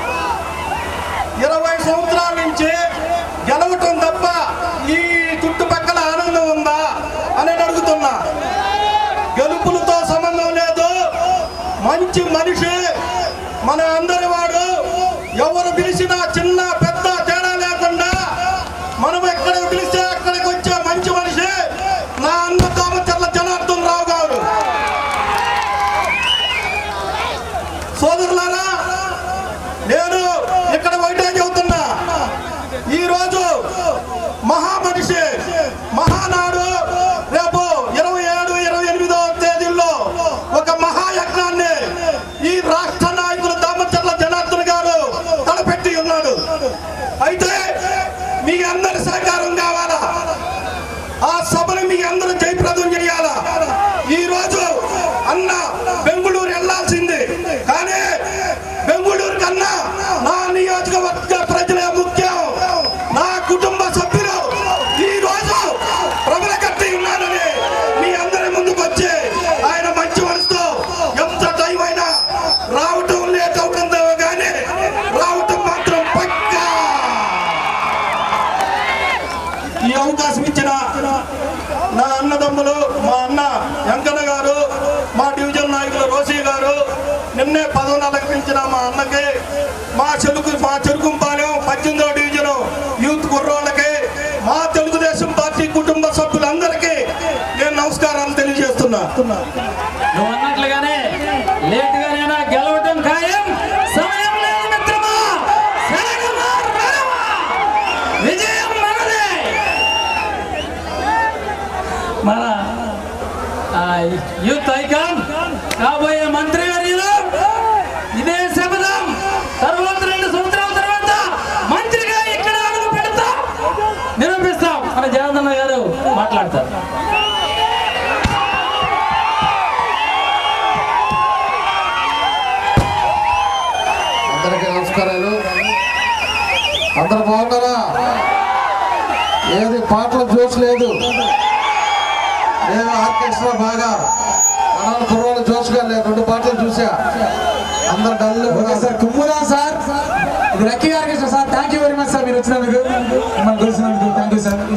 ఇరవై సంవత్సరాల నుంచి గెలవటం తప్ప ఈ చుట్టుపక్కల ఆనందం ఉందా అని అడుగుతున్నా గెలుపులతో సంబంధం లేదు మంచి మనిషి మన అందరి వాడు ఎవరు పిలిచినా చిన్న పెద్ద తేడా లేకుండా మనం ఎక్కడ పిలిస్తే అక్కడికి వచ్చే మంచి మనిషి నా అన్న దామచర్ల జనార్దన్ రావు గారు సోదరులారా నేను ఇక్కడ ఒకటే చెబుతున్నా ఈరోజు మహా మనిషి మహానాడు రేపు ఇరవై ఏడు ఇరవై ఎనిమిదో తేదీల్లో ఒక మహాయజ్ఞాన్ని ఈ రాష్ట్ర నాయకులు దామచర్ల జనార్దన్ గారు తలపెట్టి ఉన్నాడు అయితే మీ అందరి సహకారం కావాలా ఆ సభను మీ అందరూ జయప్రదం చేయాలా ఈ రోజు అన్న బెంగుళూరు వెళ్ళాల్సింది కానీ బెంగుళూరు కన్నా నా నియోజకవర్గ ప్రజలే ముఖ్యం నా కుటుంబ సభ్యులు ఈ రోజు ప్రబల కట్టి ఉన్నానని మీ అందరి ముందుకు వచ్చి ఆయన మంచి మనసుతో ఎంత టైం అయినా రావటం లేట్ అవుతుందో కానీ రావటం మాత్రం పక్కా ఈ అవకాశం ఇచ్చిన నా అన్నదమ్ములు మా అన్న వెంకన్న గారు మా డివిజన్ నాయకులు రోసి గారు నిన్నే పదవులు అలంకరించిన మా అన్నకి మా చెరుకు మా చెరుకుంపాలెం పద్దెనిమిదో డివిజన్ యూత్ కుర్రోళ్ళకి మా తెలుగుదేశం పార్టీ కుటుంబ సభ్యులందరికీ నేను నమస్కారాలు తెలియజేస్తున్నా నువ్వు అన్నట్లుగానే లేట్ గానైనా గెలవటం ఖాయం సమయం లేదు మిత్రమా సెలవుమా, రణమా. విజయం మనదే మన ఆ, యూత్ ఐకాన్ కాబోయే మంత్రి వర్యులు ఇదే శపథం తర్వాత రెండు సంవత్సరాల తర్వాత మంత్రిగా ఇక్కడ అడుగు పెడతాం నిరూపిస్తాం మన జనార్దన్న గారు మాట్లాడతారు అందరికీ నమస్కారాలు అందరు బాగున్నారా ఏది పాటలు జోష్ లేదు నేను ఆర్కెస్ట్రా బాగా మనల్ని కుర్రోళ్ళు జోష్గా లేదు రెండు పాటలు చూసా అందరు డల్ ఓకే సార్ కుమ్మురా సార్ ఇది lucky orchestra sir thank you very much sir మీరు వచ్చినందుకు మిమ్మల్ని కలిసినందుకు థ్యాంక్ యూ సార్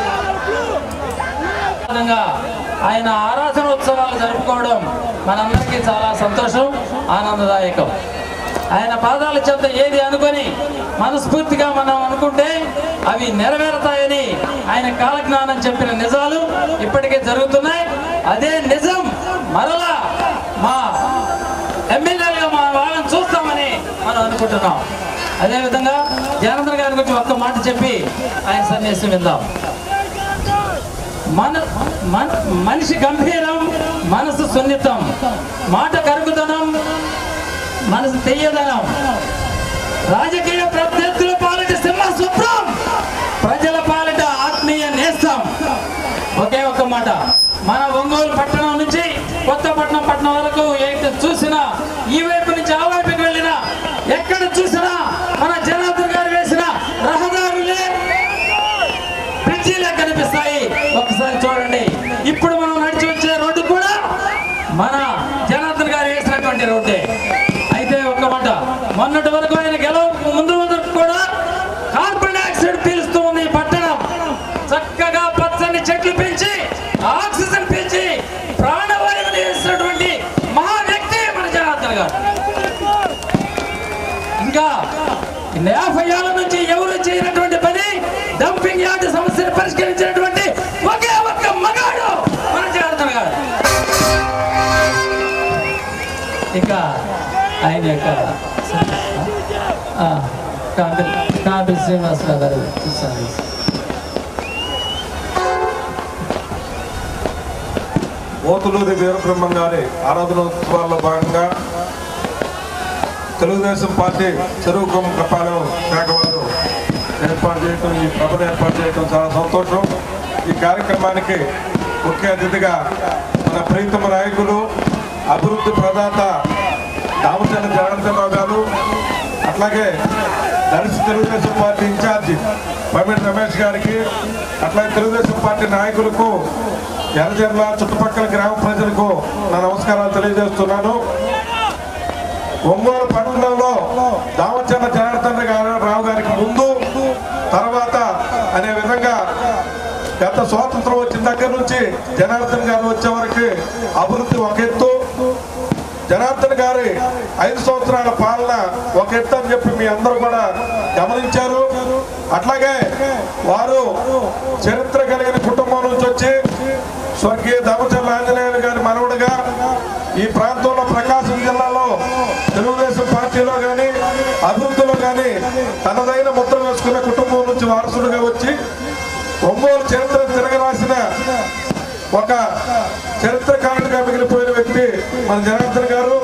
విధంగా ఆయన ఆరాధన ఉత్సవాలు జరుపుకోవడం మనందరికీ చాలా సంతోషం ఆనందదాయకం ఆయన పాదాల చెంత ఏది అనుకొని మనస్ఫూర్తిగా మనం అనుకుంటే అవి నెరవేరుతాయని ఆయన కాలజ్ఞానం చెప్పిన నిజాలు ఇప్పటికే జరుగుతున్నాయి అదే నిజం మరలా మా ఎమ్మెల్యేలుగా మా వాళ్ళని చూస్తామని మనం అనుకుంటున్నాం అదేవిధంగా జనార్దన్ గారి గురించి ఒక్క మాట చెప్పి ఆయన సన్యాసం విందాం మన మన- మనిషి గంభీరం మనసు సున్నితం మాట కరుగుదనం మనసు తెయ్యదనం రాజకీయ ప్రత్యర్థుల పాలిట సింహ శుభ్రం ప్రజల పాలిట ఆత్మీయ నేస్తం ఒకే ఒక్క మాట మన ఒంగోలు పట్టణం నుంచి కొత్తపట్నం పట్టణం వరకు ఎటు చూసినా ఈ వైపు నుంచి ఆ వైపుకి వెళ్ళినా ఎక్కడ చూసినా మన జనార్దన్ గారు వేసిన రహదారులే బ్రిడ్జిలే కనిపిస్తాయి ఒకసారి చూడండి ఇప్పుడు మనం నడిచి వచ్చే రోడ్డు కూడా మన జనార్దన్ గారు వేసినటువంటి రోడ్డే అయితే ఒక్క మాట మొన్నటి వరకు ఆయన గెలవ ముందు వరకు కూడా కార్బన్ డైఆక్సైడ్ పీలుస్తూ ఉంది ఈ పట్టణం చక్కగా పచ్చని చెట్లు పెంచి ఆక్సిజన్ పెంచి ప్రాణవాయువుని వేసినటువంటి మహా వ్యక్తి మన జనార్దన్ గారు ఇంకా యాభై ఏళ్ళ నుంచి ఎవరు చేయనటువంటి పని డంపింగ్ యార్డ్ సమస్యను పరిష్కరించినటువంటి ఒకే ఒక్క మగాడు మన జనార్దన్ గారు ఇంకా ఆయన యొక్క ఆ, కాంతి కాంతి శ్రీనివాసరావు గారు చూస్తాను ఓతులూరి వీరబ్రహ్మం గారి ఆరాధనోత్సవాల్లో భాగంగా తెలుగుదేశం పార్టీ చెరువు కొమ్మ కప్పాలం శాఖ వారు ఏర్పాటు చేయటం ఈ సభను ఏర్పాటు చేయటం చాలా సంతోషం ఈ కార్యక్రమానికి ముఖ్య అతిథిగా మన ప్రీతమ నాయకులు అభివృద్ధి ప్రదాత దామచంద్ర జగన్మోహన్ గారు అట్లాగే దళిత తెలుగుదేశం పార్టీ ఇన్ఛార్జి పమిడి రమేష్ గారికి అట్లాగే తెలుగుదేశం పార్టీ నాయకులకు ఎర్రజర్ల చుట్టుపక్కల గ్రామ ప్రజలకు నా నమస్కారాలు తెలియజేస్తున్నాను ఒంగోలు పట్టణంలో దామచంద్ర జనార్దన్ గారు రావు గారికి ముందు తర్వాత అనే విధంగా గత స్వాతంత్రం వచ్చిన దగ్గర నుంచి జనార్దన్ గారు వచ్చే వరకు అభివృద్ధి ఒక ఎత్తు జనార్దన్ గారి ఐదు సంవత్సరాల పాలన ఒక ఎత్తు అని చెప్పి మీ అందరూ కూడా గమనించారు అట్లాగే వారు చరిత్ర కలిగిన కుటుంబం నుంచి వచ్చి స్వర్గీయ దామచర్ల ఆంజనేయులు గారి మనవడుగా ఈ ప్రాంతంలో ప్రకాశం జిల్లాలో తెలుగుదేశం పార్టీలో కానీ అభివృద్ధిలో కానీ తనదైన ముద్ర వేసుకున్న కుటుంబం నుంచి వారసుడుగా వచ్చి ఒంగోలు చరిత్ర తిరగరాసిన ఒక చరిత్రకారుడిగా మిగిలిపోయిన వ్యక్తి మన జనార్దన్ గారు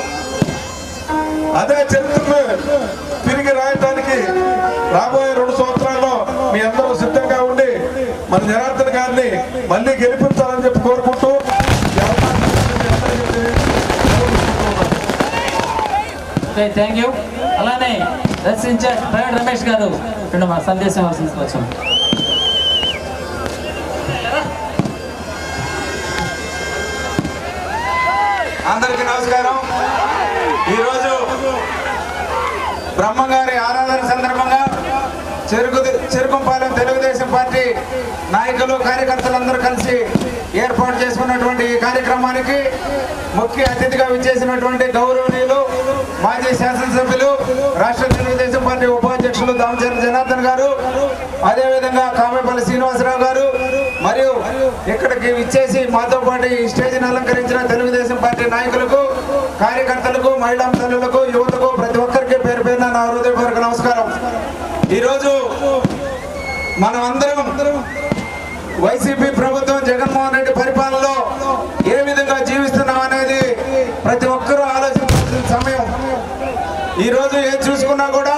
అదే చరిత్రను తిరిగి రాయటానికి రాబోయే రెండు సంవత్సరాల్లో మీ అందరూ సిద్ధంగా ఉండి మన జనార్దన్ గారిని మళ్ళీ గెలిపించాలని చెప్పి కోరుకుంటూ ఈ అవకాశం ఇచ్చిన మీ అందరికీ సెలవు ఓకే థ్యాంక్ యూ అలానే రెస్ ఇన్ఛార్జ్ ప్రైవేట్ రమేష్ గారు రెండు మా సందేశం ఇవ్వాల్సింది వచ్చాం అందరికీ నమస్కారం ఈరోజు బ్రహ్మంగారి ఆరాధన సందర్భంగా చెరుకు చెరుకుంపాలెం తెలుగుదేశం పార్టీ నాయకులు కార్యకర్తలందరూ కలిసి ఏర్పాటు చేసుకున్నటువంటి ఈ కార్యక్రమానికి ముఖ్య అతిథిగా విచ్చేసినటువంటి గౌరవనీయులు మాజీ శాసనసభ్యులు రాష్ట్ర తెలుగుదేశం పార్టీ ఉపాధ్యక్షులు దామచంద్ర జనార్దన్ గారు అదేవిధంగా కామేపల్లి శ్రీనివాసరావు గారు మరియు ఇక్కడికి విచ్చేసి మాతో పాటు ఈ స్టేజ్ని అలంకరించిన తెలుగుదేశం పార్టీ నాయకులకు కార్యకర్తలకు మహిళా తల్లులకు యువతకు ప్రతి ఒక్కరికి పేరు పేరున నా హృదయపూర్వక నమస్కారం ఈరోజు మనం అందరం వైసీపీ ప్రభుత్వం జగన్మోహన్ రెడ్డి పరిపాలనలో ఏ విధంగా జీవిస్తున్నాం అనేది ప్రతి ఒక్కరూ ఆలోచించాల్సిన సమయం ఈరోజు ఏది చూసుకున్నా కూడా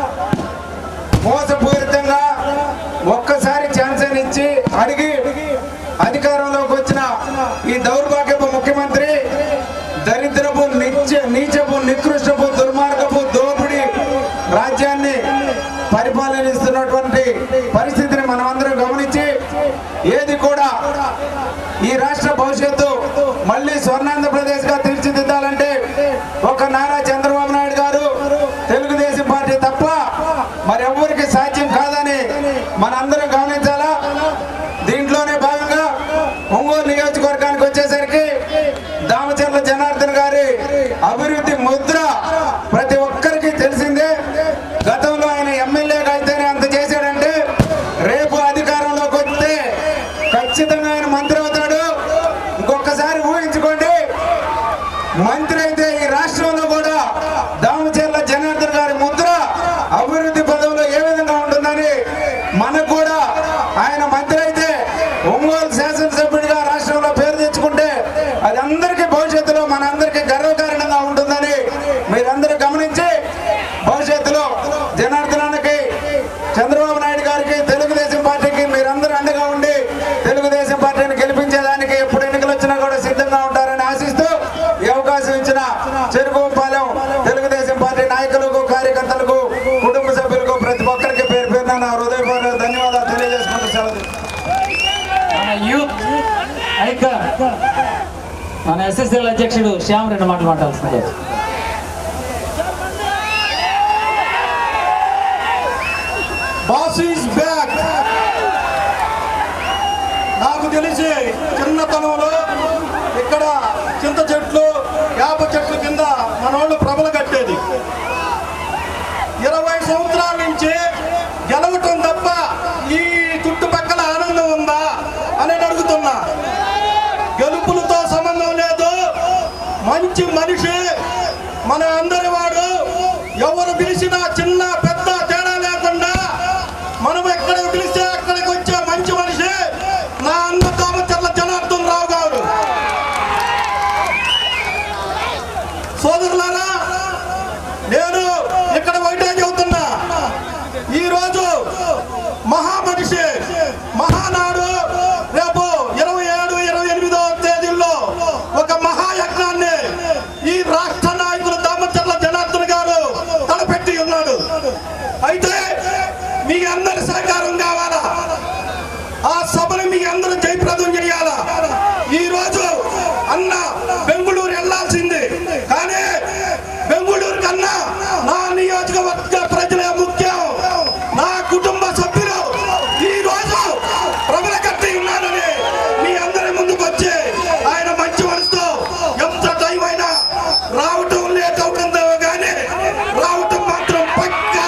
మోసపూరితంగా ఒక్కసారి ఛాన్స్ అని ఇచ్చి అడిగి అధికారంలోకి వచ్చిన ఈ దౌర్భాగ్యపు ముఖ్యమంత్రి దరిద్రపు నిత్య నీచపు నికృష్టపు దుర్మార్గపు దోపిడి రాజ్యాన్ని పరిపాలనిస్తున్నటువంటి పరిస్థితిని మనం అందరం గమనించి ఏది కూడా ఈ రాష్ట్ర భవిష్యత్తు మళ్ళీ స్వర్ణాంధ్రప్రదేశ్ గా తీర్చిదిద్దాలంటే ఒక నారా చంద్రబాబు నాయుడు గారు తెలుగుదేశం పార్టీ తప్ప మరెవ్వరికి సాధ్యం కాదని మనందరం గమనించాలా దీంట్లోనే భాగంగా ఒంగోలు నియోజకవర్గానికి వచ్చేసరికి దామచర్ల జనార్దన్ గారి అభివృద్ధి ముద్ర ప్రతి ఒక్కరికి తెలిసిందే గతంలో ఆయన ఎమ్మెల్యేగా అయితేనే అంత చేశాడంటే రేపు అధికారంలోకి వస్తే ఖచ్చితంగా ఆయన మంత్రి అవుతాడు ఇంకొకసారి ఊహించుకోండి మంత్రి అయితే ఈ రాష్ట్రంలో కూడా దామచర్ల జనార్దన్ గారి ముద్ర అభివృద్ధి పదంలో ఏ విధంగా ఉంటుందని మనకు కూడా ఆయన మంత్రి అయితే ఒంగోలు శాసనసభ్యుడిగా రాష్ట్రంలో పేరు తెచ్చుకుంటే అది అందరికీ భవిష్యత్తులో మనందరికీ గర్వకారణంగా ఉంటుందని మీరందరూ గమనించి భవిష్యత్తులో జనార్దనానికి చంద్రబాబు నాయుడు గారికి తెలుగుదేశం పార్టీకి మీరందరూ అండగా ఉండి తెలుగుదేశం పార్టీని గెలిపించేదానికి ఎప్పుడు ఎన్నికలు వచ్చినా కూడా సిద్ధంగా ఉంటారని ఆశిస్తూ ఈ అవకాశం ఇచ్చిన చెరుకుపాలెం తెలుగుదేశం పార్టీ నాయకులకు కార్యకర్తలకు కుటుంబ సభ్యులకు ప్రతి ఒక్కరికి పేరు పేరున నా హృదయపూర్వక ధన్యవాదాలు తెలియజేసుకుంటూ సెలవు తీసుకుంటున్నాను. మన యూత్ ఐకాన్ మన ఎస్ఎస్ఎల్ అధ్యక్షుడు శ్యామ్ రెండు మాటలు మాట్లాడుతుంది బాస్ ఈజ్ బ్యాక్ నాకు తెలిసి చిన్నతనంలో ఇక్కడ చింత చెట్లు వేప చెట్ల కింద మనోళ్ళు ప్రభలు కట్టేది ఇరవై సంవత్సరాల నుంచి గెలవటం తప్ప ఈ చుట్టుపక్కల ఆనందం ఉందా అని అడుగుతున్నా గెలుపులతో సంబంధం లేదు మంచి మనిషి మన అందరి వాడు ఎవరు పిలిచినా చిన్న పెద్ద తేడా లేకుండా మనం ఎక్కడ పిలిస్తే అక్కడికి వచ్చే మంచి మనిషి నా అన్న తామచర్ల జనార్దన్ రావు గారు సోదరులారా నేను ఇక్కడ ఒకటే చెబుతున్నా ఈరోజు మహామనిషి మహానాడు రేపు ఇరవై ఏడు ఇరవై ఎనిమిదో తేదీల్లో ఒక మహాయజ్ఞాన్ని అయితే మీ అందరి సహకారం కావాలా ఆ సభను మీ అందరూ జయప్రదం చేయాలా ఈ రోజు అన్న బెంగుళూరు వెళ్ళాల్సింది కానీ బెంగుళూరు కన్నా నా నియోజకవర్గ ప్రజలే ముఖ్యం నా కుటుంబ సభ్యులు ఈ రోజు ప్రబల కట్టి ఉన్నానని మీ అందరి ముందుకు వచ్చి ఆయన మంచి మనసుతో ఎంత టైం అయినా రావటం లేట్ అవుతుందో కానీ రావటం మాత్రం పక్కా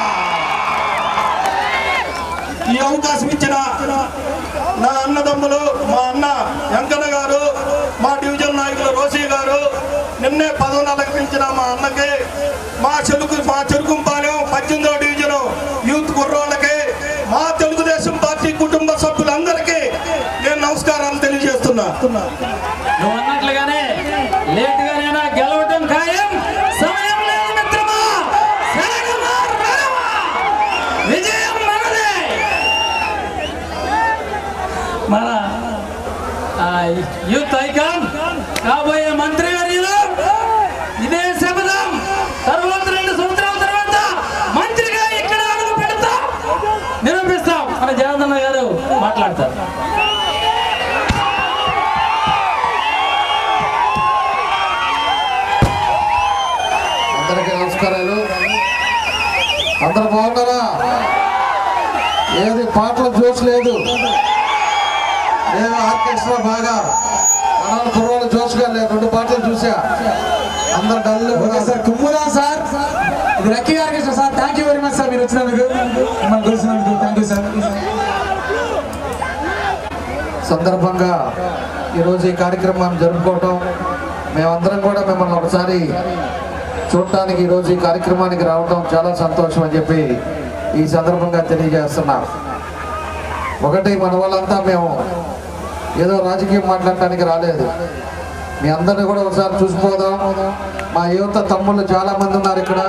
ఈ అవకాశం ఇచ్చిన నా అన్నదమ్ములు మా అన్న వెంకన్న గారు మా డివిజన్ నాయకులు రోషి గారు నిన్నే పదవులు అలంకరించిన మా అన్నకి మా చెరుకు మా చెరుకుంపాలెం పద్దెనిమిదో డివిజన్ యూత్ కుర్రోళ్ళకి మా తెలుగుదేశం పార్టీ కుటుంబ సభ్యులందరికీ నేను నమస్కారాలు తెలియజేస్తున్నా నువ్వు అన్నట్లుగానే లేట్ గానైనా గెలవటం ఖాయం సమయం లేదు మిత్రమా సాగమా, రగమా. విజయం మనదే మన ఆ, యూత్ ఐకాన్ కాబోయే మంత్రి వర్యులు ఇదే శపథం తర్వాత రెండు సంవత్సరాల తర్వాత మంత్రిగా ఇక్కడ అడుగు పెడతాం నిరూపిస్తాం మన జగన్ గారు మాట్లాడతారు అందరికీ నమస్కారాలు అందరు బాగున్నారా ఏది పాటలు జోష్ లేదు నేను ఆర్కెస్ట్రా బాగా మనల్ని కుర్రోళ్ళు జోష్గా లేదు రెండు పాటలు చూసా అందరు డల్ ఓకే సార్ కుమ్ముదా సార్ ఇది lucky orchestra sir thank you very much sir మీరు వచ్చినందుకు మనం కలిసినందుకు థ్యాంక్ యూ సార్ సందర్భంగా ఈరోజు ఈ కార్యక్రమాన్ని జరుపుకోవటం మేమందరం కూడా మిమ్మల్ని ఒకసారి చూడటానికి ఈరోజు ఈ కార్యక్రమానికి రావటం చాలా సంతోషం అని చెప్పి ఈ సందర్భంగా తెలియజేస్తున్నా ఒకటి మన వాళ్ళంతా మేము ఏదో రాజకీయం మాట్లాడటానికి రాలేదు మీ అందరిని కూడా ఒకసారి చూసిపోదాం మా యువత తమ్ముళ్ళు చాలా మంది ఉన్నారు ఇక్కడ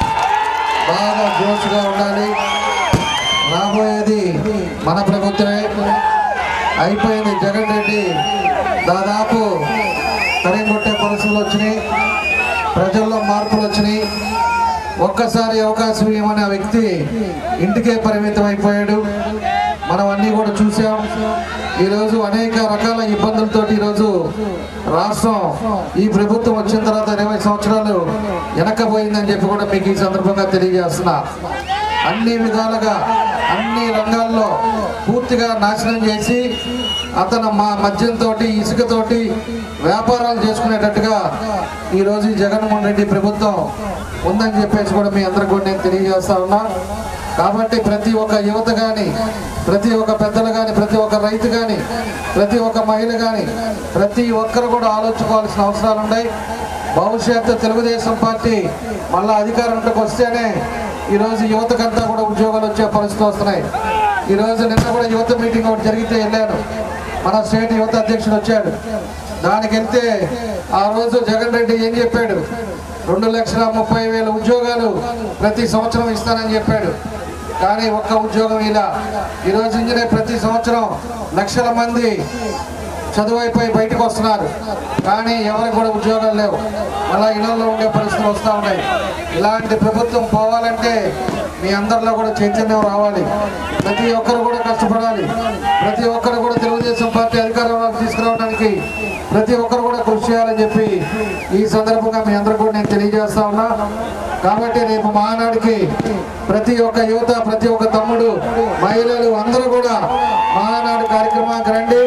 బాగా జోష్గా ఉండాలి రాబోయేది మన ప్రభుత్వమే అయిపోయింది జగన్ రెడ్డి దాదాపు తరిగొట్టే పరిస్థితులు వచ్చినాయి ప్రజల్లో మార్పులు వచ్చినాయి ఒక్కసారి అవకాశం ఇవ్వమని ఆ వ్యక్తి ఇంటికే పరిమితం అయిపోయాడు మనం అన్నీ కూడా చూసాం ఈరోజు అనేక రకాల ఇబ్బందులతోటి ఈరోజు రాష్ట్రం ఈ ప్రభుత్వం వచ్చిన తర్వాత ఇరవై సంవత్సరాలు వెనకపోయిందని చెప్పి కూడా మీకు ఈ సందర్భంగా తెలియజేస్తున్నా అన్ని విధాలుగా అన్ని రంగాల్లో పూర్తిగా నాశనం చేసి అతను మా మద్యంతో ఇసుకతోటి వ్యాపారాలు చేసుకునేటట్టుగా ఈరోజు ఈ జగన్మోహన్ రెడ్డి ప్రభుత్వం ఉందని చెప్పేసి కూడా మీ అందరికి కూడా నేను తెలియజేస్తా ఉన్నా కాబట్టి ప్రతి ఒక్క యువత కానీ ప్రతి ఒక్క పెద్దలు కానీ ప్రతి ఒక్క రైతు కానీ ప్రతి ఒక్క మహిళ కానీ ప్రతి ఒక్కరు కూడా ఆలోచించుకోవాల్సిన అవసరాలు ఉన్నాయి భవిష్యత్తు తెలుగుదేశం పార్టీ మళ్ళా అధికారంలోకి వస్తేనే ఈరోజు యువతకంతా కూడా ఉద్యోగాలు వచ్చే పరిస్థితులు వస్తున్నాయి ఈరోజు నిన్న కూడా యువత మీటింగ్ ఒకటి జరిగితే వెళ్ళాను మన స్టేట్ యువత అధ్యక్షుడు వచ్చాడు దానికి వెళ్తే ఆ రోజు జగన్ రెడ్డి ఏం చెప్పాడు రెండు లక్షల ముప్పై వేల ఉద్యోగాలు ప్రతి సంవత్సరం ఇస్తానని చెప్పాడు కానీ ఒక్క ఉద్యోగం ఇలా ఈరోజు ఇంజనీర్ ప్రతి సంవత్సరం లక్షల మంది చదువు అయిపోయి బయటకు వస్తున్నారు కానీ ఎవరికి కూడా ఉద్యోగాలు లేవు మళ్ళా ఇళ్లలో ఉండే పరిస్థితులు వస్తూ ఉన్నాయి ఇలాంటి ప్రభుత్వం పోవాలంటే మీ అందరిలో కూడా చైతన్యం రావాలి ప్రతి ఒక్కరు కూడా కష్టపడాలి ప్రతి ఒక్కరు కూడా తెలుగుదేశం పార్టీ అధికారంలోకి తీసుకురావడానికి ప్రతి ఒక్కరు కూడా కృషి చేయాలని చెప్పి ఈ సందర్భంగా మీ అందరూ కూడా నేను తెలియజేస్తా ఉన్నా కాబట్టి రేపు మహానాడికి ప్రతి ఒక్క యువత ప్రతి ఒక్క తమ్ముడు మహిళలు అందరూ కూడా మహానాడు కార్యక్రమానికి రండి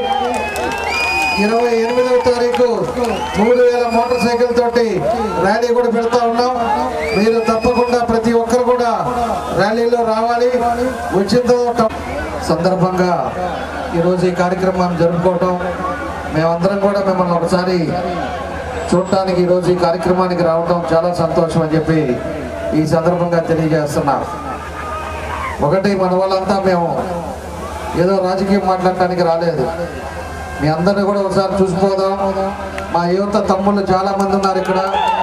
ఇరవై ఎనిమిదవ తారీఖు మూడు వేల మోటార్ సైకిల్ తోటి ర్యాలీ కూడా పెడతా ఉన్నాం మీరు తప్పకుండా ప్రతి ఒక్కరు కూడా ర్యాలీలో రావాలి వచ్చిన తర్వాత సందర్భంగా ఈరోజు ఈ కార్యక్రమాన్ని జరుపుకోవటం మేమందరం కూడా మిమ్మల్ని ఒకసారి చూడటానికి ఈరోజు ఈ కార్యక్రమానికి రావటం చాలా సంతోషం అని చెప్పి ఈ సందర్భంగా తెలియజేస్తున్నా ఒకటి మన వాళ్ళంతా మేము ఏదో రాజకీయం మాట్లాడటానికి రాలేదు మీ అందరిని కూడా ఒకసారి చూసిపోదాం మా యువత తమ్ముళ్ళు చాలా మంది ఉన్నారు ఇక్కడ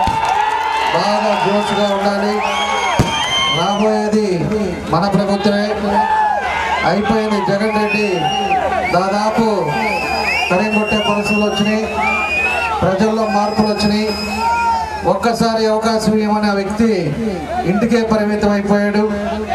బాగా జోష్గా ఉండాలి రాబోయేది మన ప్రభుత్వమే అయిపోయింది జగన్ రెడ్డి దాదాపు తరిగొట్టే పరిస్థితులు వచ్చినాయి ప్రజల్లో మార్పులు వచ్చినాయి ఒక్కసారి అవకాశం ఇవ్వమని ఆ వ్యక్తి ఇంటికే పరిమితం అయిపోయాడు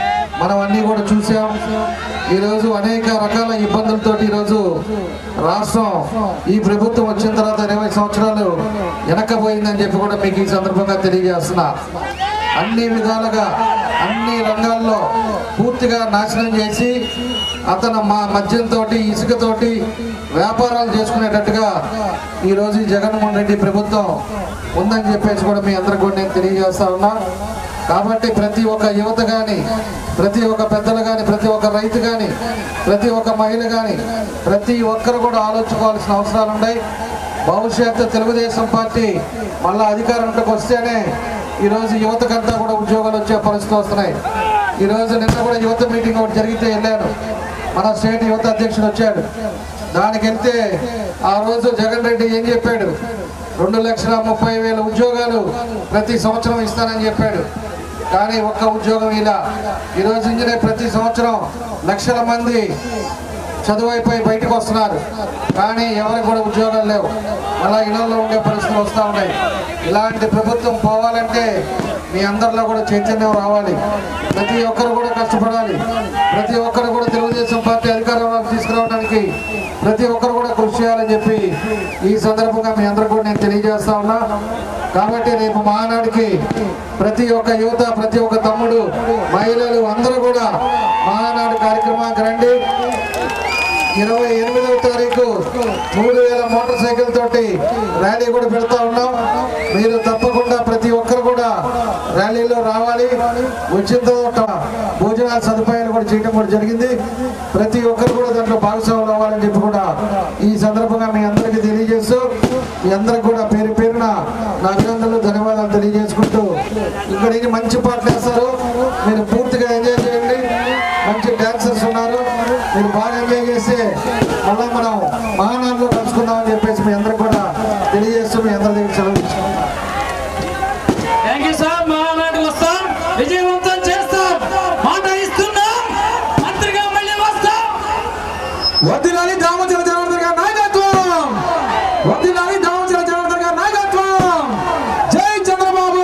మనం అన్నీ కూడా చూసాం ఈరోజు అనేక రకాల ఇబ్బందులతోటి ఈరోజు రాష్ట్రం ఈ ప్రభుత్వం వచ్చిన తర్వాత ఇరవై సంవత్సరాలు వెనక్కపోయిందని చెప్పి కూడా మీకు ఈ సందర్భంగా తెలియజేస్తున్నా అన్ని విధాలుగా అన్ని రంగాల్లో పూర్తిగా నాశనం చేసి అతను మా మద్యంతో ఇసుకతోటి వ్యాపారాలు చేసుకునేటట్టుగా ఈరోజు ఈ జగన్మోహన్ రెడ్డి ప్రభుత్వం ఉందని చెప్పేసి కూడా మీ అందరికి కూడా నేను తెలియజేస్తా ఉన్నా కాబట్టి ప్రతి ఒక్క యువత కానీ ప్రతి ఒక్క పెద్దలు కానీ ప్రతి ఒక్క రైతు కానీ ప్రతి ఒక్క మహిళ కానీ ప్రతి ఒక్కరు కూడా ఆలోచించుకోవాల్సిన అవసరాలు ఉన్నాయి భవిష్యత్తు తెలుగుదేశం పార్టీ మళ్ళా అధికారంలోకి వస్తేనే ఈరోజు యువతకంతా కూడా ఉద్యోగాలు వచ్చే పరిస్థితులు వస్తున్నాయి ఈరోజు నిన్న కూడా యువత మీటింగ్ ఒకటి జరిగితే వెళ్ళాను మన స్టేట్ యువత అధ్యక్షుడు వచ్చాడు దానికి వెళ్తే ఆ రోజు జగన్ రెడ్డి ఏం చెప్పాడు రెండు లక్షల ముప్పై వేల ఉద్యోగాలు ప్రతి సంవత్సరం ఇస్తానని చెప్పాడు కానీ ఒక్క ఉద్యోగం ఇలా ఈరోజు ఇంజనీర్ ప్రతి సంవత్సరం లక్షల మంది చదువు అయిపోయి బయటకు వస్తున్నారు కానీ ఎవరికి కూడా ఉద్యోగాలు లేవు అలా ఇళ్లలో ఉండే పరిస్థితులు వస్తూ ఉన్నాయి ఇలాంటి ప్రభుత్వం పోవాలంటే మీ అందరిలో కూడా చైతన్యం రావాలి ప్రతి ఒక్కరు కూడా కష్టపడాలి ప్రతి ఒక్కరు కూడా తెలుగుదేశం పార్టీ అధికారంలో తీసుకురావడానికి ప్రతి ఒక్కరు కూడా కృషి చేయాలని చెప్పి ఈ సందర్భంగా మీ అందరూ కూడా నేను తెలియజేస్తా ఉన్నా కాబట్టి రేపు మహానాడికి ప్రతి ఒక్క యువత ప్రతి ఒక్క తమ్ముడు మహిళలు అందరూ కూడా మహానాడు కార్యక్రమానికి రండి ఇరవై ఎనిమిదవ తారీఖు మూడు వేల మోటార్ సైకిల్ తోటి ర్యాలీ కూడా పెడతా ఉన్నాం మీరు తప్పకుండా ప్రతి ఒక్కరు కూడా ర్యాలీలో రావాలి వచ్చిన తర్వాత భోజనాల సదుపాయాలు కూడా చేయడం కూడా జరిగింది ప్రతి ఒక్కరు కూడా దాంట్లో భాగస్వాములు అవ్వాలని చెప్పి కూడా ఈ సందర్భంగా మీ అందరికీ తెలియజేస్తూ మీ అందరికి కూడా పేరు పేరున నా అభినందనలు ధన్యవాదాలు తెలియజేసుకుంటూ ఇక్కడ ఇన్ని మంచి పాటలు వేస్తారు మీరు పూర్తిగా ఎంజాయ్ చేయండి మంచి డాన్సర్స్ ఉన్నారు మీరు బాగా ఎంజాయ్ చేసి మళ్ళా మనం మహానాడులో కలుసుకుందామని చెప్పేసి మీ అందరికి కూడా తెలియజేస్తూ మీ అందరి దగ్గర సెలవు తీసుకుంటాం థ్యాంక్ యూ సార్ మహానాటికి వస్తాం విజయవంతం చేస్తాం మాట ఇస్తున్నాం మంత్రిగా మళ్ళీ వస్తాం వద్దిలాలి దామచల జనార్దన్ గారి నాయకత్వం వద్దిలాలి దామచల జనార్దన్ గారి నాయకత్వం జై చంద్రబాబు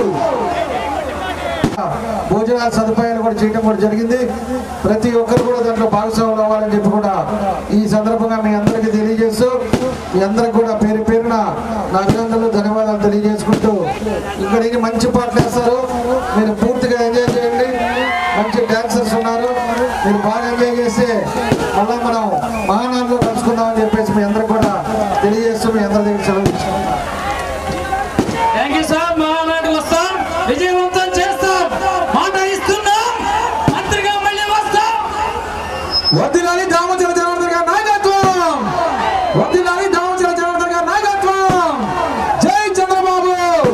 భోజనాల సదుపాయాలు కూడా చేయడం కూడా జరిగింది ప్రతి ఒక్కరు కూడా దాంట్లో భాగస్వాములు అవ్వాలని చెప్పి కూడా ఈ సందర్భంగా మీ అందరికీ తెలియజేస్తూ మీ అందరికి కూడా పేరు పేరున నా అభినందనలు ధన్యవాదాలు తెలియజేసుకుంటూ ఇక్కడ ఇన్ని మంచి పాటలు వేస్తారు మీరు పూర్తిగా ఎంజాయ్ చేయండి మంచి డాన్సర్స్ ఉన్నారు మీరు బాగా ఎంజాయ్ చేసి మళ్ళా మనం మహానాడులో కలుసుకుందామని చెప్పేసి మీ అందరికి కూడా తెలియజేస్తూ మీ అందరి దగ్గర సెలవు తీసుకుంటాం థ్యాంక్ యూ సార్ మహానాటికి వస్తాం విజయవంతం చేస్తాం మాట ఇస్తున్నాం మంత్రిగా మళ్ళీ వస్తాం వద్దిలాలి దామచల జనార్దన్ గారి నాయకత్వం వద్దిలాలి దామచల జనార్దన్ గారి నాయకత్వం జై చంద్రబాబు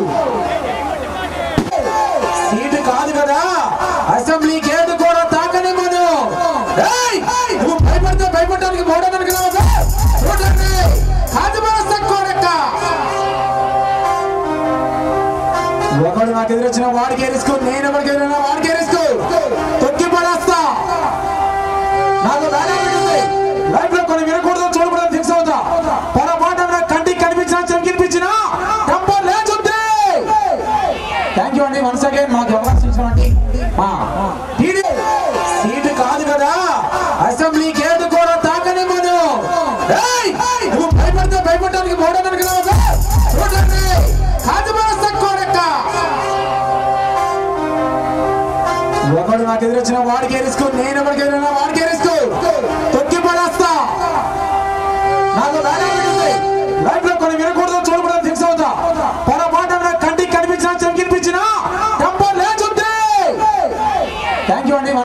సీటు కాదు కదా అసెంబ్లీ గేట్ కూడా తాకని మనం నువ్వు భయపడితే భయపడడానికి మోడడానికి రావద్దా చూడండి కాజుమనస్త కోరక్క ఒకడు నాకు ఎదురొచ్చిన వాడికి ఎరుసుకో నేను ఎవరికి ఎదురైనా వాడికి ఎరుసుకో తొక్కి పడేస్తా నాకు లైఫ్ లో కొన్ని వినకూడదు చూడకూడదు ఫిక్స్ అవుతా పొరపాటు నాకు కంటికి కనిపించినా చెవికినిపించినా టెంపో లేచుద్ది థ్యాంక్ యూ అండి వన్స్ అగైన్ మాకు అవకాశం ఇచ్చినటువంటి మా టీడీ సీటు కాదు కదా అసెంబ్లీ గేట్ కూడా తాకని మనం నువ్వు భయపడితే భయపడడానికి మోడడానికి రావద్దా చూడండి కాజుమనస్త కోరక్క ఒకడు నాకు ఎదురొచ్చిన వాడికి ఎరుసుకో నేను ఎవరికి ఎదురైనా వాడికి ఎరుసుకో తొక్కి పడేస్తా నాకు లైఫ్ లో కొన్ని వినకూడదు చూడకూడదు ఫిక్స్ అవుతా పొరపాటు నాకు కంటికి కనిపించినా చెవికినిపించినా టెంపో లేచుద్ది థ్యాంక్ యూ అండి